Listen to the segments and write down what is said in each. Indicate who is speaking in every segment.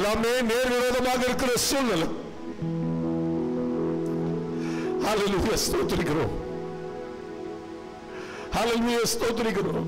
Speaker 1: எல்லாமே நேர் விரோதமாக இருக்கிற சூழ்நிலை ஹalleluya ஸ்தோத்திரிக்கிறோம் ஹalleluya ஸ்தோத்திரிக்கிறோம்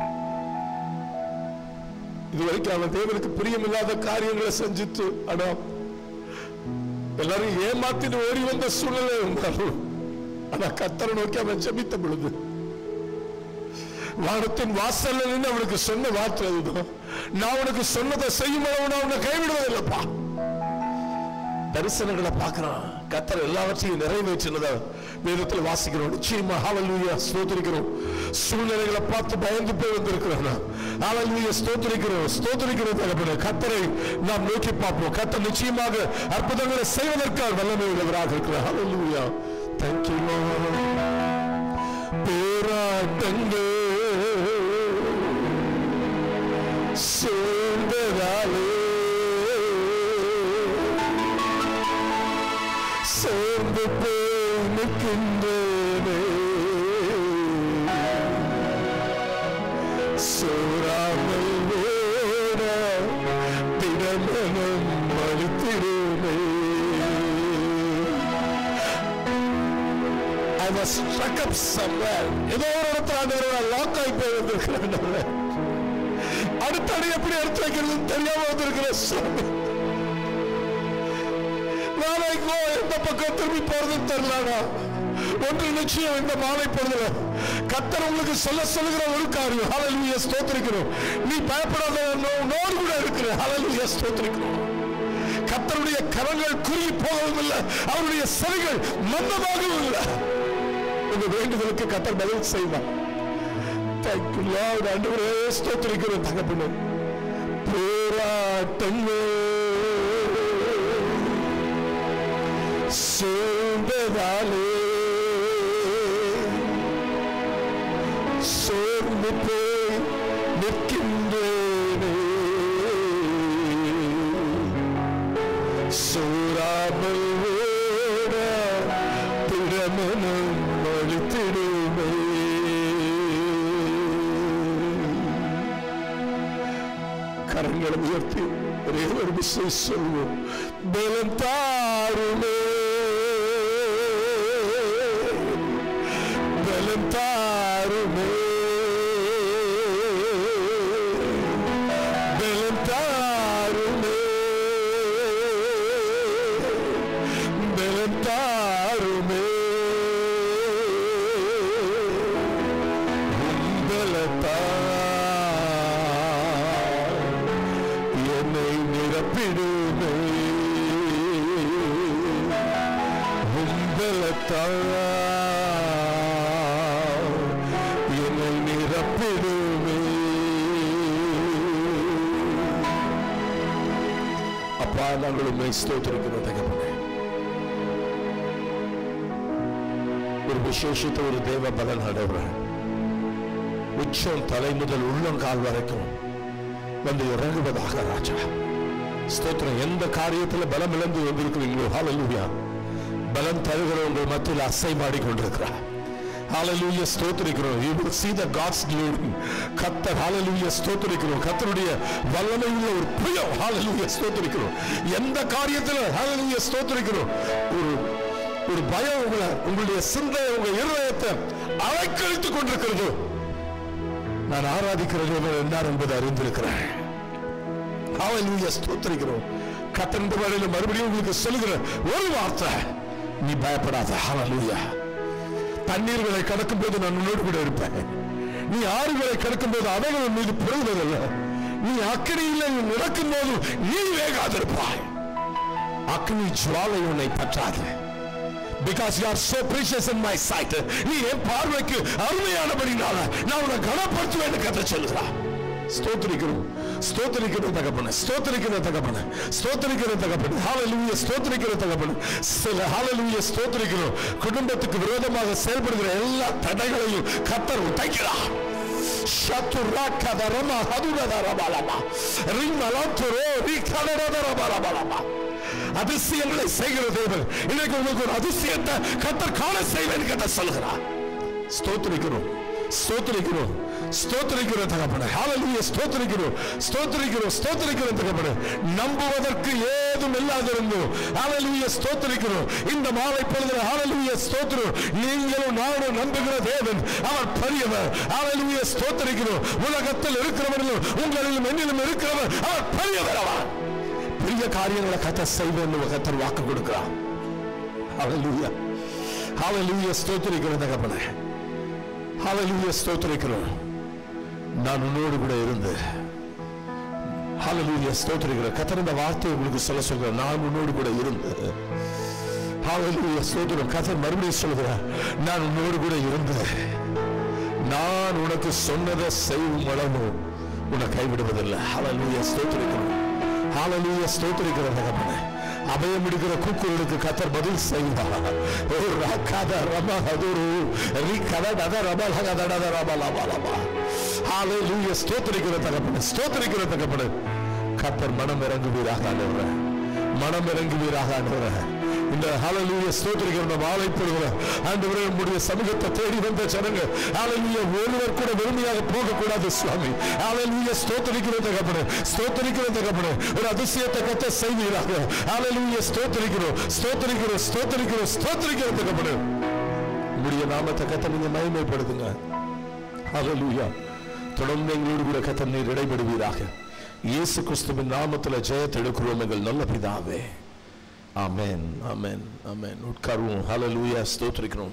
Speaker 1: இதுவரைக்கும் அவன் தேவனுக்கு பிரியமில்லாத காரியங்களை செஞ்சுட்டு அடா எல்லாரும் ஏமாத்திட்டு ஓடி வந்த சூழ்நிலை இருந்தாலும் ஆனா கத்தரை நோக்கி அவன் ஜெபித்த பொழுது வானத்தின் வாசல்ல நின்று அவனுக்கு சொன்ன வார்த்தை அதுதான் நான் உனக்கு சொன்னதை செய்யும் அளவு நான் உன்னை கைவிடுவதில்லைப்பா தரிசனங்களை பார்க்கிறான் கத்தர் எல்லாவற்றையும் நிறைவேற்றினதா வேதத்தில் வாசிக்கிறோம் நிச்சயமா ஹalleluya ஸ்தோத்திரிக்கிறோம் சூழ்நிலைகளை பார்த்து பயந்து போய் வந்திருக்கிறோம் ஹalleluya ஸ்தோத்திரிக்கிறோம் ஸ்தோத்திரிக்கிறோம் தகப்பனே கத்தரை நாம் நோக்கி பார்ப்போம் கத்தர் நிச்சயமாக அற்புதங்களை செய்வதற்காக வல்லமை உள்ளவராக இருக்கிறார் ஹalleluya thank you lord போராட்டங்கள் சேர்ந்ததாலே சேர்ந்து போய் நிற்கின்றேனே சோராமல் வேற திடமனம் அளித்திடுமே I was struck up somewhere. ஏதோ ஒரு இடத்துல ஆண்டவரே லாக் ஆகி போய் வந்திருக்கிறேன் ஆண்டவரே. அடுத்த அடி எப்படி எடுத்து வைக்கிறதுன்னு தெரியாம வந்திருக்கிற சுவாமி நாளை எங்கோ எந்த பக்கம் திரும்பி போறதுன்னு தெரியலடா ஒன்று நிச்சயம் இந்த மாலை பொழுதுல கத்தர் உங்களுக்கு சொல்ல சொல்லுகிற ஒரு காரியம் ஹalleluya ஸ்தோத்திரிக்கிறோம் நீ பயப்படாத நோ- உன்னோடு கூட இருக்கிற ஹalleluya ஸ்தோத்திரிக்கிறோம் கத்தருடைய கரங்கள் குறுகி போகவும் இல்லை அவருடைய செவிகள் மந்தமாகவும் இல்லை உங்க வேண்டுதலுக்கு கத்தர் பதில் செய்வார் தேங்க்யூ லார்ட் ஆண்டவரே ஸ்தோத்திரிக்கிறோம் தகப்பனே போராட்டங்கள் சோர்ந்ததாலே சோர்ந்து போய் நிற்கின்றேனே சோராமல் ஓட திறமனம் அழித்திடுமே கரங்களை உயர்த்தி ஒரே ஒரு விஷயம் சொல்வோம் பலம் தாருமே பலம் தாருமே பலம் தாருமே பலம் தாருமே பலத்தால் என்னை நிரப்பிடுமே உங்களத்தால் என்னை நிரப்பிடுமே அப்பா நாங்கள் உண்மை ஸ்தோத்திருக்கிறோம் தகப்பனே ஒரு விசேஷித்த ஒரு தேவ பலன் அடைவர் உச்சம் தலை முதல் உள்ளங்கால் வரைக்கும் வந்து இறங்குவதாக ராஜா ஸ்தோத்திரம் எந்த காரியத்துல பலம் இழந்து வந்திருக்கிறீங்களோ ஹalleluya பலம் தருகிற உங்கள் மத்தியில் அசைமாடி கொண்டிருக்கிறார் ஹalleluya ஸ்தோத்திரிக்கிறோம் you will see the god's glory கத்தர் ஹalleluya ஸ்தோத்திரிக்கிறோம் கத்தருடைய வல்லமை உள்ள ஒரு புயம் ஹalleluya ஸ்தோத்திரிக்கிறோம் எந்த காரியத்துல ஹalleluya ஸ்தோத்திரிக்கிறோம் ஒரு ஒரு பயம் உங்களை உங்களுடைய சிந்தை உங்க இருதயத்தை அலைக்கழித்துக் கொண்டிருக்கிறதோ நான் ஆராதிக்கிற தேவன் என்னார் என்பதை அறிந்திருக்கிறேன் ஹalleluya ஸ்தோத்திரிக்கிறோம் கத்தன் இந்த வேளையில மறுபடியும் உங்களுக்கு சொல்லுகிற ஒரு வார்த்தை நீ பயப்படாத ஹalleluya தண்ணீர்களை கடக்கும் போது நான் உன்னோடு கூட இருப்பேன் நீ ஆறுகளை கடக்கும் போது அவைகள் உன் மீது புரிவதில்லை நீ அக்கடியில் நீ நடக்கும் போது நீ வேகாதிருப்பாய் அக்னி ஜுவாலை உன்னை பற்றாது because you are so precious in my sight நீ என் பார்வைக்கு அருமையானபடினால நான் உன்னை கனப்படுத்துவேன் கதை சொல்லுகிறான் ஸ்தோத்திரிக்கிறோம் ஸ்தோத்திரிக்கிறோம் தகப்பன ஸ்தோத்திரிக்கிற தகப்பன ஸ்தோத்திரிக்கிற தகப்பன ஹalleluya ஸ்தோத்திரிக்கிற தகப்பன சில ஹalleluya ஸ்தோத்திரிக்கிறோம் குடும்பத்துக்கு விரோதமாக செயல்படுகிற எல்லா தடைகளையும் கத்தர் உடைக்கிறார் ஷத்துராக்கதரமா ஹதுரதரபலமா ரிமலத்துரோ ரிகலரதரபலபலமா அதிசயங்களை செய்கிற தேவன் இன்னைக்கு உங்களுக்கு ஒரு அதிசயத்தை கத்தர் காண செய்வேன் கத்த சொல்கிறார் ஸ்தோத்திரிக்கிறோம் ஸ்தோத்திரிக்கிறோம் ஸ்தோத்திரிக்கிறோம் தகப்பனே ஹalleluya ஸ்தோத்திரிக்கிறோம் ஸ்தோத்திரிக்கிறோம் ஸ்தோத்திரிக்கிறோம் தகப்பனே நம்புவதற்கு ஏதும் இல்லாதிருந்தோம் ஹalleluya ஸ்தோத்திரிக்கிறோம் இந்த மாலை பொழுதுல ஹalleluya ஸ்தோத்திரம் நீங்களும் நானும் நம்புகிற தேவன் அவர் பெரியவர் ஹalleluya ஸ்தோத்திரிக்கிறோம் உலகத்தில் இருக்கிறவர்களும் உங்களிலும் என்னிலும் இருக்கிறவர் அவர் பெரியவர் அவர் பெரிய காரியங்களை கத்த செய்வேன் கத்தர் வாக்கு கொடுக்கிறார் ஹalleluya ஹalleluya ஸ்தோத்திரிக்கிறோம் தகப்பனே ஹalleluya ஸ்தோத்திரிக்கிறோம் நான் உன்னோடு கூட இருந்து ஹalleluya ஸ்தோத்திரிக்கிறேன் கத்தர் இந்த வார்த்தையை உங்களுக்கு சொல்ல சொல்கிறேன் நான் உன்னோடு கூட இருந்து ஹalleluya ஸ்தோத்திரம் கத்தர் மறுபடியும் சொல்கிறார் நான் உன்னோடு கூட இருந்து நான் உனக்கு சொன்னதை செய்யும் அளவு உன்னை கைவிடுவதில்லை ஹalleluya ஸ்தோத்திரிக்கிறேன் ஹalleluya ஸ்தோத்திரிக்கிறேன் தகப்பனே அபயம் எடுக்கிற கூக்குரலுக்கு கத்தர் பதில் செய்வார் ஓ ராக்காத ரம ஹதுரு ரி கத டத ரம லக தட த ரம லம லம ஹalleluya ஸ்தோத்திரிக்கிற தகப்பனே ஸ்தோத்திரிக்கிற தகப்பனே கத்தர் மனம் இறங்குவீராக ஆண்டவரே மனம் இறங்குவீராக ஆண்டவரே இந்த ஹalleluya ஸ்தோத்திரிக்கிற மாலை பொழுதுல ஆண்டவரே உம்முடைய சமூகத்தை தேடி வந்த ஜனங்க ஹalleluya ஒருவர் கூட வெறுமையாக போக கூடாது சுவாமி ஹalleluya ஸ்தோத்திரிக்கிற தகப்பனே ஸ்தோத்திரிக்கிற தகப்பனே ஒரு அதிசயத்தை கத்த செய்வீராக ஹalleluya ஸ்தோத்திரிக்கிறோம் ஸ்தோத்திரிக்கிறோம் ஸ்தோத்திரிக்கிறோம் ஸ்தோத்திரிக்கிற தகப்பனே உம்முடைய நாமத்தை கத்த நீங்க மகிமைப்படுத்துங்க ஹalleluya தொடர்ந்து எங்களோடு கூட கத்த நீர் இடைபடுவீராக இயேசு கிறிஸ்துவின் நாமத்தில் ஜெயத்தை எடுக்கிறோம் எங்கள் நல்ல பிதாவே ஆமென் ஆமென் ஆமென் உட்காருவோம் ஹalleluya ஸ்தோத்திரிக்கிறோம்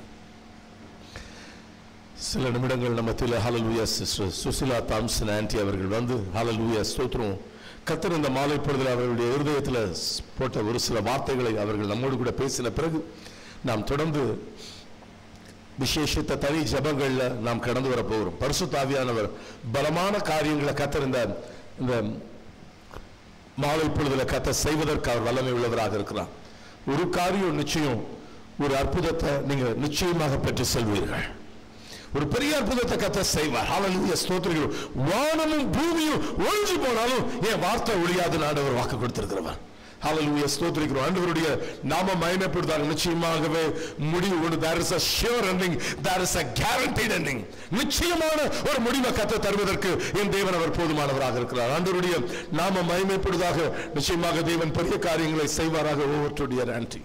Speaker 1: சில நிமிடங்கள் நம்ம மத்தியில் ஹalleluya சிஸ்டர் சுசிலா தாம்சன் ஆன்டி அவர்கள் வந்து ஹalleluya ஸ்தோத்திரம் கத்தர் இந்த மாலை பொழுதில் அவர்களுடைய இருதயத்தில் போட்ட ஒரு சில வார்த்தைகளை அவர்கள் நம்மோடு கூட பேசின பிறகு நாம் தொடர்ந்து விசேஷித்த தனி ஜபங்கள்ல நாம் கடந்து வர போகிறோம் பரிசுத்தாவியானவர் பலமான காரியங்களை கத்தர் இந்த இந்த மாலை பொழுதுல கத்த செய்வதற்கு அவர் வல்லமை உள்ளவராக இருக்கிறார் ஒரு காரியம் நிச்சயம் ஒரு அற்புதத்தை நீங்க நிச்சயமாக பெற்று செல்வீர்கள் ஒரு பெரிய அற்புதத்தை கத்த செய்வார் ஹalleluya ஸ்தோத்திரிக்கிறோம் வானமும் பூமியும் ஒழிஞ்சு போனாலும் என் வார்த்தை ஒழியாது ஆண்டவர் வாக்கு கொடுத்திருக்கிறவர் ஹalleluya ஸ்தோத்திரிக்கிறோம் ஆண்டவருடைய நாம மகிமைப்படுத்தாங்க நிச்சயமாகவே முடிவு ஒன்று there is a sure ending there is a guaranteed ending நிச்சயமான ஒரு முடிவை கத்த தருவதற்கு என் தேவன் அவர் போதுமானவராக இருக்கிறார் ஆண்டவருடைய நாம மகிமைப்படுவதாக நிச்சயமாக தேவன் பெரிய காரியங்களை செய்வாராக ஒவ்வொருடைய ஆன்டி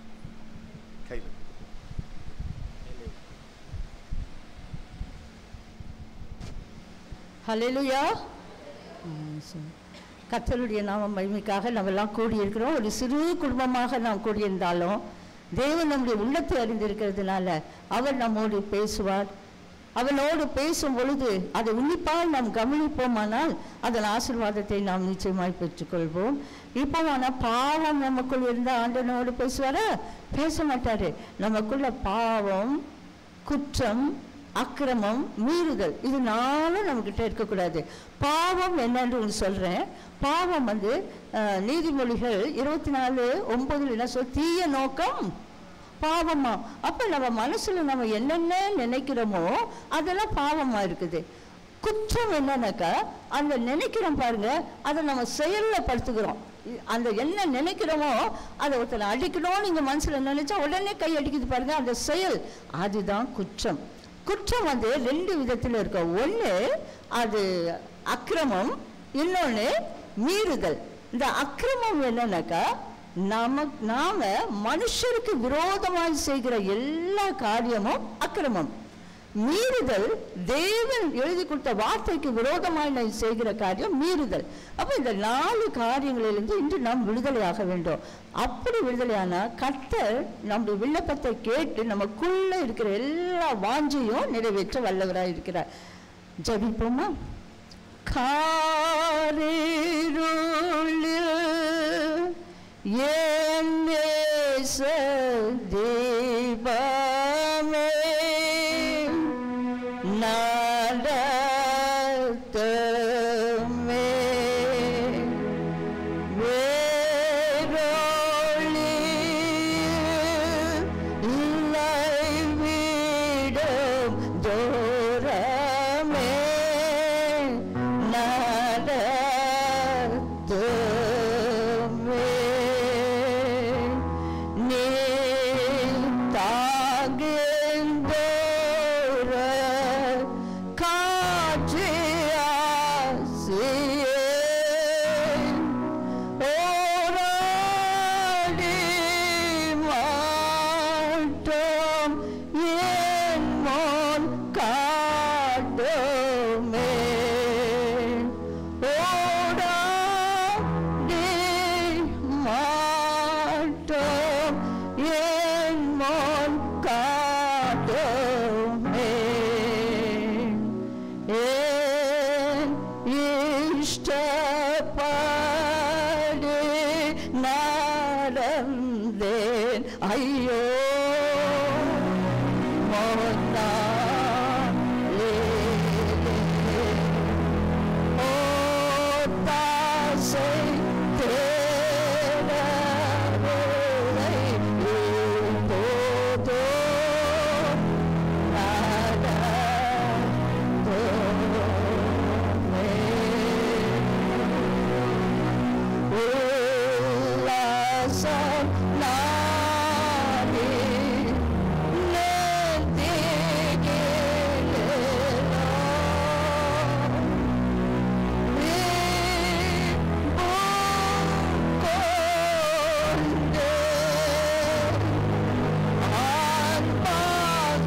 Speaker 2: ஹalleluya கர்த்தருடைய நாம மகிமைக்காக நம்ம எல்லாம் கூடியிருக்கிறோம் ஒரு சிறு குடும்பமாக நாம் கூடியிருந்தாலும் தேவன் நம்முடைய உள்ளத்தை அறிந்திருக்கிறதுனால அவர் நம்மோடு பேசுவார் அவனோடு பேசும் பொழுது அதை உன்னிப்பால் நாம் கவனிப்போமானால் அதன் ஆசீர்வாதத்தை நாம் நிச்சயமாய் பெற்றுக்கொள்வோம் இப்போ ஆனால் பாவம் நமக்குள் இருந்தால் ஆண்டனோடு பேசுவாரா பேச மாட்டாரு நமக்குள்ள பாவம் குற்றம் அக்கிரமம் மீறுதல் இது நாளும் நம்மக்கிட்ட இருக்கக்கூடாது பாவம் என்னன்னு ஒன்று சொல்கிறேன் பாவம் வந்து அஹ், நீதிமொழிகள் இருபத்தி நாலு ஒன்பதுல என்ன சொல் தீய நோக்கம் பாவமா அப்ப நம்ம மனசுல நம்ம என்னென்ன நினைக்கிறோமோ அதெல்லாம் பாவமா இருக்குது குற்றம் என்னன்னாக்கா அந்த நினைக்கிறோம் பாருங்க அதை நம்ம செயல்ல படுத்துக்கிறோம் இ- அந்த என்ன நினைக்கிறோமோ அதை ஒருத்தனை அடிக்கணும் நீங்க மனசுல நினைச்சா உடனே கை அடிக்குது பாருங்க அந்த செயல் அதுதான் குற்றம் குற்றம் வந்து ரெண்டு விதத்தில் இருக்கும் ஒன்று அது அக்கிரமம் இன்னொன்று மீறுதல் இந்த அக்கிரமம் என்னன்னாக்கா நாம நாம மனுஷருக்கு விரோதமாய் செய்கிற எல்லா காரியமும் அக்கிரமம் மீறுதல் தேவன் எழுதி கொடுத்த வார்த்தைக்கு விரோதமாய் நான் செய்கிற காரியம் மீறுதல் அப்ப இந்த நாலு காரியங்களிலிருந்து இன்று நாம் விடுதலையாக வேண்டும் அப்படி விடுதலையானா கர்த்தர் நம்முடைய விண்ணப்பத்தை கேட்டு நமக்குள்ள இருக்கிற எல்லா வாஞ்சையும் நிறைவேற்ற வல்லவராய் இருக்கிறார் ஜபிப்போமா காரிருளில் என் நேச தீபமே நடத்தமே வேரொளி இல்லை விடும் தூரமே நடத்துமே நீ மாட்டோம் ஏன் மோன் காட்டுமே ஓடாடி மாட்டோம் ஏன் மோன் காட்டுமே ஏன் இஷ்டப்படி நடந்தேன் ஐயோ மோனாலே. ஓ தாசை தேடவில்லை இப்போதோ உல்லாசம் நாடி நேர்த்திகிறோம். கொண்டே ஆன்மாக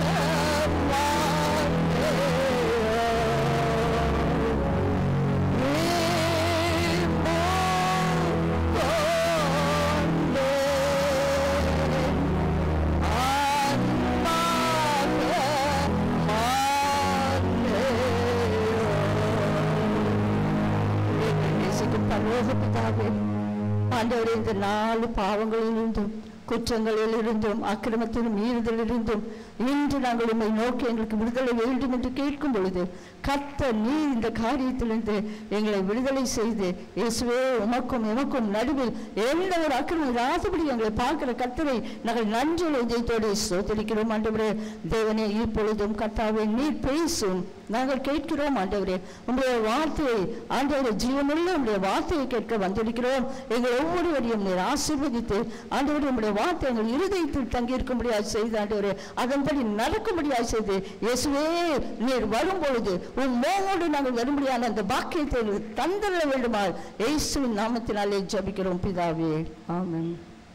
Speaker 2: ஆண்டவரே இந்த நாலு பாவங்களிலிருந்தும் குற்றங்களிலிருந்தும் அக்கிரமத்திலும் மீறுதலிருந்தும் இன்று நாங்கள் உண்மை நோக்கி எங்களுக்கு விடுதலை வேண்டும் என்று கேட்கும் பொழுது கர்த்தர் நீர் இந்த காரியத்திலிருந்து எங்களை விடுதலை செய்து இயேசுவே உமக்கும் எமக்கும் நடுவில் எந்த ஒரு அக்கிரமம் இராதபடி எங்களை பார்க்கிற கர்த்தரை நாங்கள் நன்றி இதயத்தோடு சோதரிக்கிறோம் ஆண்டவரே தேவனே இப்பொழுதும் கர்த்தாவே நீர் பேசும் நாங்கள் கேட்கிறோம் ஆண்டவரே உங்களுடைய வார்த்தையை ஆண்டவரே ஜீவனுள்ள உங்களுடைய வார்த்தையை கேட்க வந்திருக்கிறோம் எங்கள் ஒவ்வொருவரையும் நீர் ஆசீர்வதித்து ஆண்டவரே உங்களுடைய வார்த்தை எங்கள் இருதயத்தில் தங்கியிருக்கும்படியாக செய்து ஆண்டவரே அதன்படி நடக்கும்படியாக செய்து இயேசுவே நீர் வரும் பொழுது உன் மோகோடு நாங்கள் வரும்படியான அந்த பாக்கியத்தை எங்களுக்கு தந்திர வேண்டுமா இயேசுவின் நாமத்தினாலே ஜபிக்கிறோம் பிதாவே ஆமென்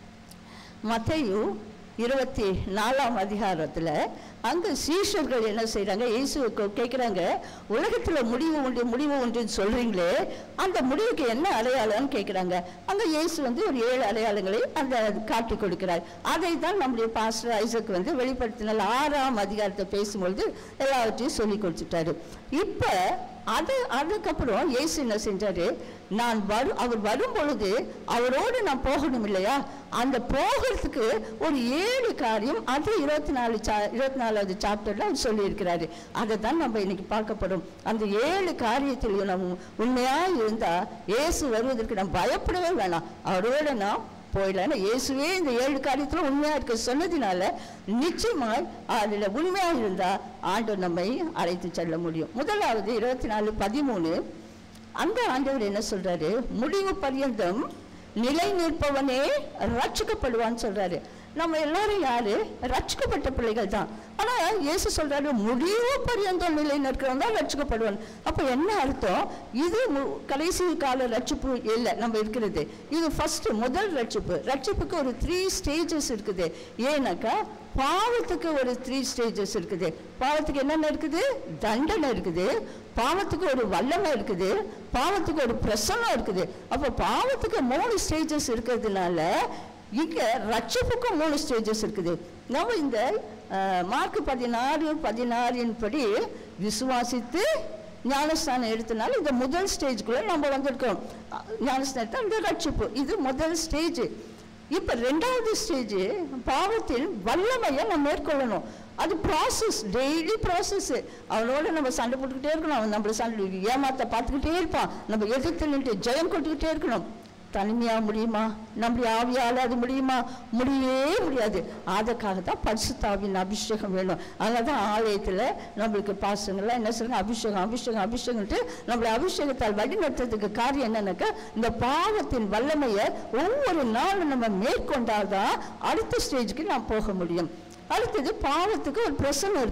Speaker 2: மத்தையு இருபத்தி நாலாம் அதிகாரத்துல அங்க சீஷர்கள் என்ன செய்றாங்க இயேசு கேட்குறாங்க உலகத்துல முடிவு உண்டு முடிவு உண்டுன்னு சொல்றீங்களே அந்த முடிவுக்கு என்ன அடையாளம்னு கேட்குறாங்க அங்க இயேசு வந்து ஒரு ஏழு அடையாளங்களை அந்த காட்டி கொடுக்கிறார் அதை தான் நம்முடைய பாஸ்டர் ஐசக் வந்து வெளிப்படுத்தினால் ஆறாம் அதிகாரத்தை பேசும்பொழுது எல்லாவற்றையும் சொல்லி கொடுத்துட்டாரு இப்ப அது அதுக்கப்புறம் இயேசு என்ன செஞ்சாரு நான் வரு அவர் வரும் பொழுது அவரோடு நான் போகணும் இல்லையா அந்த போகிறதுக்கு ஒரு ஏழு காரியம் அது இருபத்தி நாலு சா இருபத்தி நாலாவது சாப்டர்ல அவர் சொல்லியிருக்கிறாரு அதை தான் நம்ம இன்னைக்கு பார்க்கப்படும் அந்த ஏழு காரியத்திலையும் நம்ம உண்மையா இருந்தா இயேசு வருவதற்கு நம்ம பயப்படவே வேணாம் அவரோட நாம் போயிடலாம் இயேசுவே இந்த ஏழு காரியத்துல உண்மையா இருக்க சொன்னதினால நிச்சயமாய் அதுல உண்மையா இருந்தா ஆண்டவர் நம்மை அழைத்து செல்ல முடியும் முதலாவது இருபத்தி நாலு பதிமூணு அந்த ஆண்டவர் என்ன சொல்றாரு முடிவு பரியந்தம் நிலை நிற்பவனே ரட்சிக்கப்படுவான்னு சொல்றாரு நம்ம எல்லாரும் யாரு ரட்சிக்கப்பட்ட பிள்ளைகள் தான் ஆனா இயேசு சொல்றாரு முடிவு பரியந்தம் நிலை நிற்கிறவன் தான் ரட்சிக்கப்படுவான் அப்ப என்ன அர்த்தம் இது மு- கடைசி கால ரட்சிப்பு இல்லை நம்ம இருக்கிறது இது ஃபர்ஸ்ட் முதல் ரட்சிப்பு ரட்சிப்புக்கு ஒரு த்ரீ ஸ்டேஜஸ் இருக்குது ஏன்னாக்கா பாவத்துக்கு ஒரு த்ரீ ஸ்டேஜஸ் இருக்குது பாவத்துக்கு என்னென்ன இருக்குது தண்டனை இருக்குது பாவத்துக்கு ஒரு வல்லமை இருக்குது பாவத்துக்கு ஒரு பிரசனம் இருக்குது அப்போ பாவத்துக்கு மூணு ஸ்டேஜஸ் இருக்கிறதுனால இங்க ரட்சிப்புக்கும் மூணு ஸ்டேஜஸ் இருக்குது நம்ம இந்த அஹ், மார்க் பதினாறு பதினாறின் படி விசுவாசித்து ஞானஸ்தானம் எடுத்தனால இந்த முதல் ஸ்டேஜ்குள்ள நம்ம வந்திருக்கோம் அஹ், ஞானஸ்தானத்தை அந்த ரட்சிப்பு இது முதல் ஸ்டேஜ் இப்ப ரெண்டாவது ஸ்டேஜ் பாவத்தின் வல்லமையை நம்ம மேற்கொள்ளணும் அது ப்ராசஸ் டெய்லி ப்ராசஸ் அவனோட நம்ம சண்டை போட்டுக்கிட்டே இருக்கணும் அவன் நம்மள சண்டை ஏமாத்த பார்த்துக்கிட்டே இருப்பான் நம்ம எதிர்த்து நின்று ஜெயம் கொட்டுக்கிட்டே இருக்கணும் தனிமையா முடியுமா நம்முடைய ஆவியால அது முடியுமா முடியவே முடியாது அதுக்காக தான் பரிசுத்தாவின் அபிஷேகம் வேணும் அதனால தான் ஆலயத்தில் நம்மளுக்கு பாசங்கள்லாம் என்ன சொல்றாங்க அபிஷேகம் அபிஷேகம் அபிஷேகம்ட்டு நம்மளை அபிஷேகத்தால் வழிநடத்துறதுக்கு காரியம் என்னன்னாக்கா இந்த பாவத்தின் வல்லமையை ஒவ்வொரு நாளும் நம்ம மேற்கொண்டாதான் அடுத்த ஸ்டேஜுக்கு நாம் போக முடியும் அடுத்தது பாவத்துக்கு ஒரு பிரசனம் இருக்குது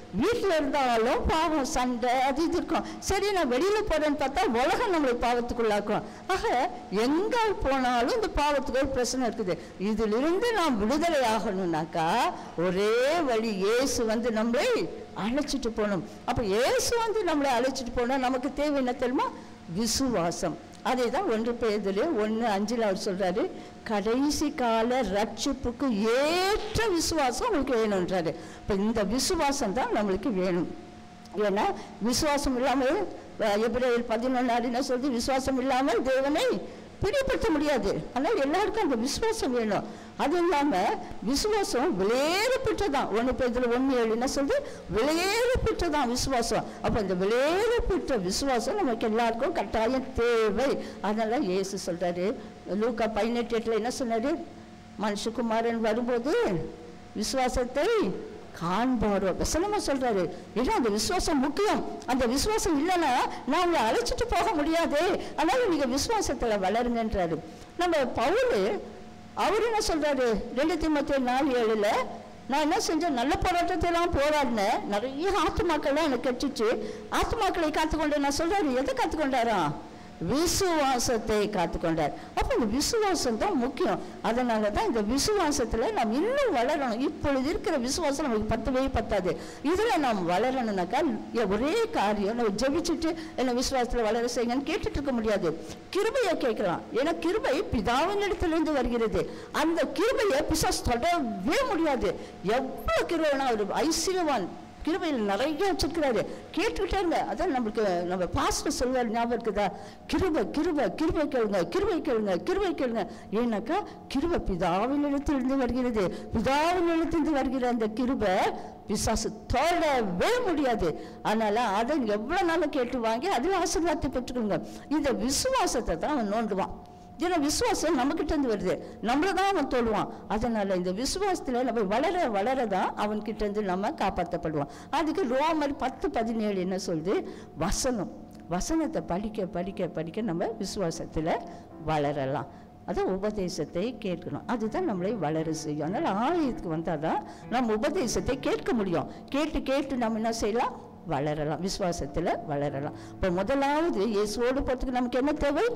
Speaker 2: வீட்டில் இருந்தாலும் பாவம் சண்டை அது இது இருக்கும் சரி நான் வெளியில போறேன்னு பார்த்தா உலகம் நம்மளை பாவத்துக்குள்ளாக்கும் ஆக எங்க போனாலும் இந்த பாவத்துக்கு ஒரு பிரச்சனை இருக்குது இதிலிருந்து நாம் விடுதலை ஆகணும்னாக்கா ஒரே வழி இயேசு வந்து நம்மளை அழைச்சிட்டு போகணும் அப்ப இயேசு வந்து நம்மளை அழைச்சிட்டு போனா நமக்கு தேவை என்ன தெரியுமா விசுவாசம் அதே தான் ஒன்று பேதிலே ஒன்று அஞ்சில் அவர் சொல்றாரு கடைசி கால ரட்சிப்புக்கு ஏற்ற விசுவாசம் உங்களுக்கு வேணுன்றாரு இப்போ இந்த விசுவாசம் தான் நம்மளுக்கு வேணும் ஏன்னா விசுவாசம் இல்லாமல் எப்ரேயர் பதினொன்று என்ன சொல்றது விசுவாசம் இல்லாமல் தேவனை பிரியப்படுத்த முடியாது ஆனால் எல்லாருக்கும் அந்த விசுவாசம் வேணும் அது இல்லாம விசுவாசம் விலையேறப்பட்டதான் ஒன்று பேர் ஒன்று ஏழு என்ன சொல்றது விலையேறப்பட்டதான் விசுவாசம் அப்போ இந்த விலையேறப்பட்ட விசுவாசம் நமக்கு எல்லாருக்கும் கட்டாயம் தேவை அதனால இயேசு சொல்றாரு லூக்கா பதினெட்டு எட்டுல என்ன சொன்னாரு மனுஷகுமாரன் வரும்போது விசுவாசத்தை காண்பாரோ வசனமா சொல்றாரு ஏன்னா அந்த விசுவாசம் முக்கியம் அந்த விசுவாசம் இல்லைன்னா நான் உங்களை அழைச்சிட்டு போக முடியாது அதனால நீங்க விசுவாசத்துல வளருங்கன்றாரு நம்ம பவுலு அவர் என்ன சொல்றாரு ரெண்டு திமுத்தி நாலு ஏழுல நான் என்ன செஞ்சேன் நல்ல போராட்டத்தை எல்லாம் போராடினேன் நிறைய ஆத்துமாக்கள்லாம் எனக்கு கெட்டுச்சு ஆத்துமாக்களை காத்துக்கொண்டு நான் சொல்றாரு எதை காத்துக்கொண்டாராம் விசுவாசத்தை காத்துக்கொண்டார் அப்போ இந்த விசுவாசம் தான் முக்கியம் அதனால தான் இந்த விசுவாசத்துல நாம் இன்னும் வளரணும் இப்பொழுது இருக்கிற விசுவாசம் நமக்கு பத்தவே பத்தாது இதுல நாம் வளரணும்னாக்கா எ- ஒரே காரியம் நம்ம ஜெபிச்சுட்டு என்ன விசுவாசத்துல வளர செய்யுங்கன்னு கேட்டுட்டு இருக்க முடியாது கிருபையை கேட்கலாம் ஏன்னா கிருபை பிதாவின் இடத்திலிருந்து வருகிறது அந்த கிருபையை பிசாசு தொடவே முடியாது எவ்வளவு கிருபைனா ஒரு ஐசியவான் கிருபையில் நிறைய வச்சிருக்கிறாரு கேட்டுக்கிட்டே இருங்க அதான் நம்மளுக்கு நம்ம பாஸ்டர் சொல்வார் ஞாபகம் இருக்குதா கிருபை கிருபை கிருபை கேளுங்க கிருபை கேளுங்க கிருபை கேளுங்க ஏன்னாக்கா கிருபை பிதாவின் இடத்திலிருந்து வருகிறது பிதாவின் இடத்திலிருந்து வருகிற அந்த கிருபை பிசாசு தொடவே முடியாது அதனால அதை எவ்வளவு நாளும் கேட்டு வாங்கி அதில் ஆசீர்வாதத்தை பெற்றுக்கோங்க இந்த விசுவாசத்தை தான் அவன் நோண்டுவான் ஏன்னா விசுவாசம் நம்மகிட்ட இருந்து வருது நம்மள தான் அவன் தொழுவான் அதனால இந்த விசுவாசத்துல நம்ம வளர வளர தான் அவன் கிட்ட இருந்து நம்ம காப்பாற்றப்படுவோம் அதுக்கு ரோமர் பத்து பதினேழு என்ன சொல்லுது வசனம் வசனத்தை படிக்க படிக்க படிக்க நம்ம விசுவாசத்துல வளரலாம் அதான் உபதேசத்தை கேட்கணும் அதுதான் நம்மளை வளர செய்யும் அதனால ஆலயத்துக்கு வந்தால் தான் நம்ம உபதேசத்தை கேட்க முடியும் கேட்டு கேட்டு நம்ம என்ன செய்யலாம் வளரலாம் விசுவாசத்துல வளரலாம் இப்போ முதலாவது இயேசுவோடு போகிறதுக்கு நமக்கு என்ன தேவை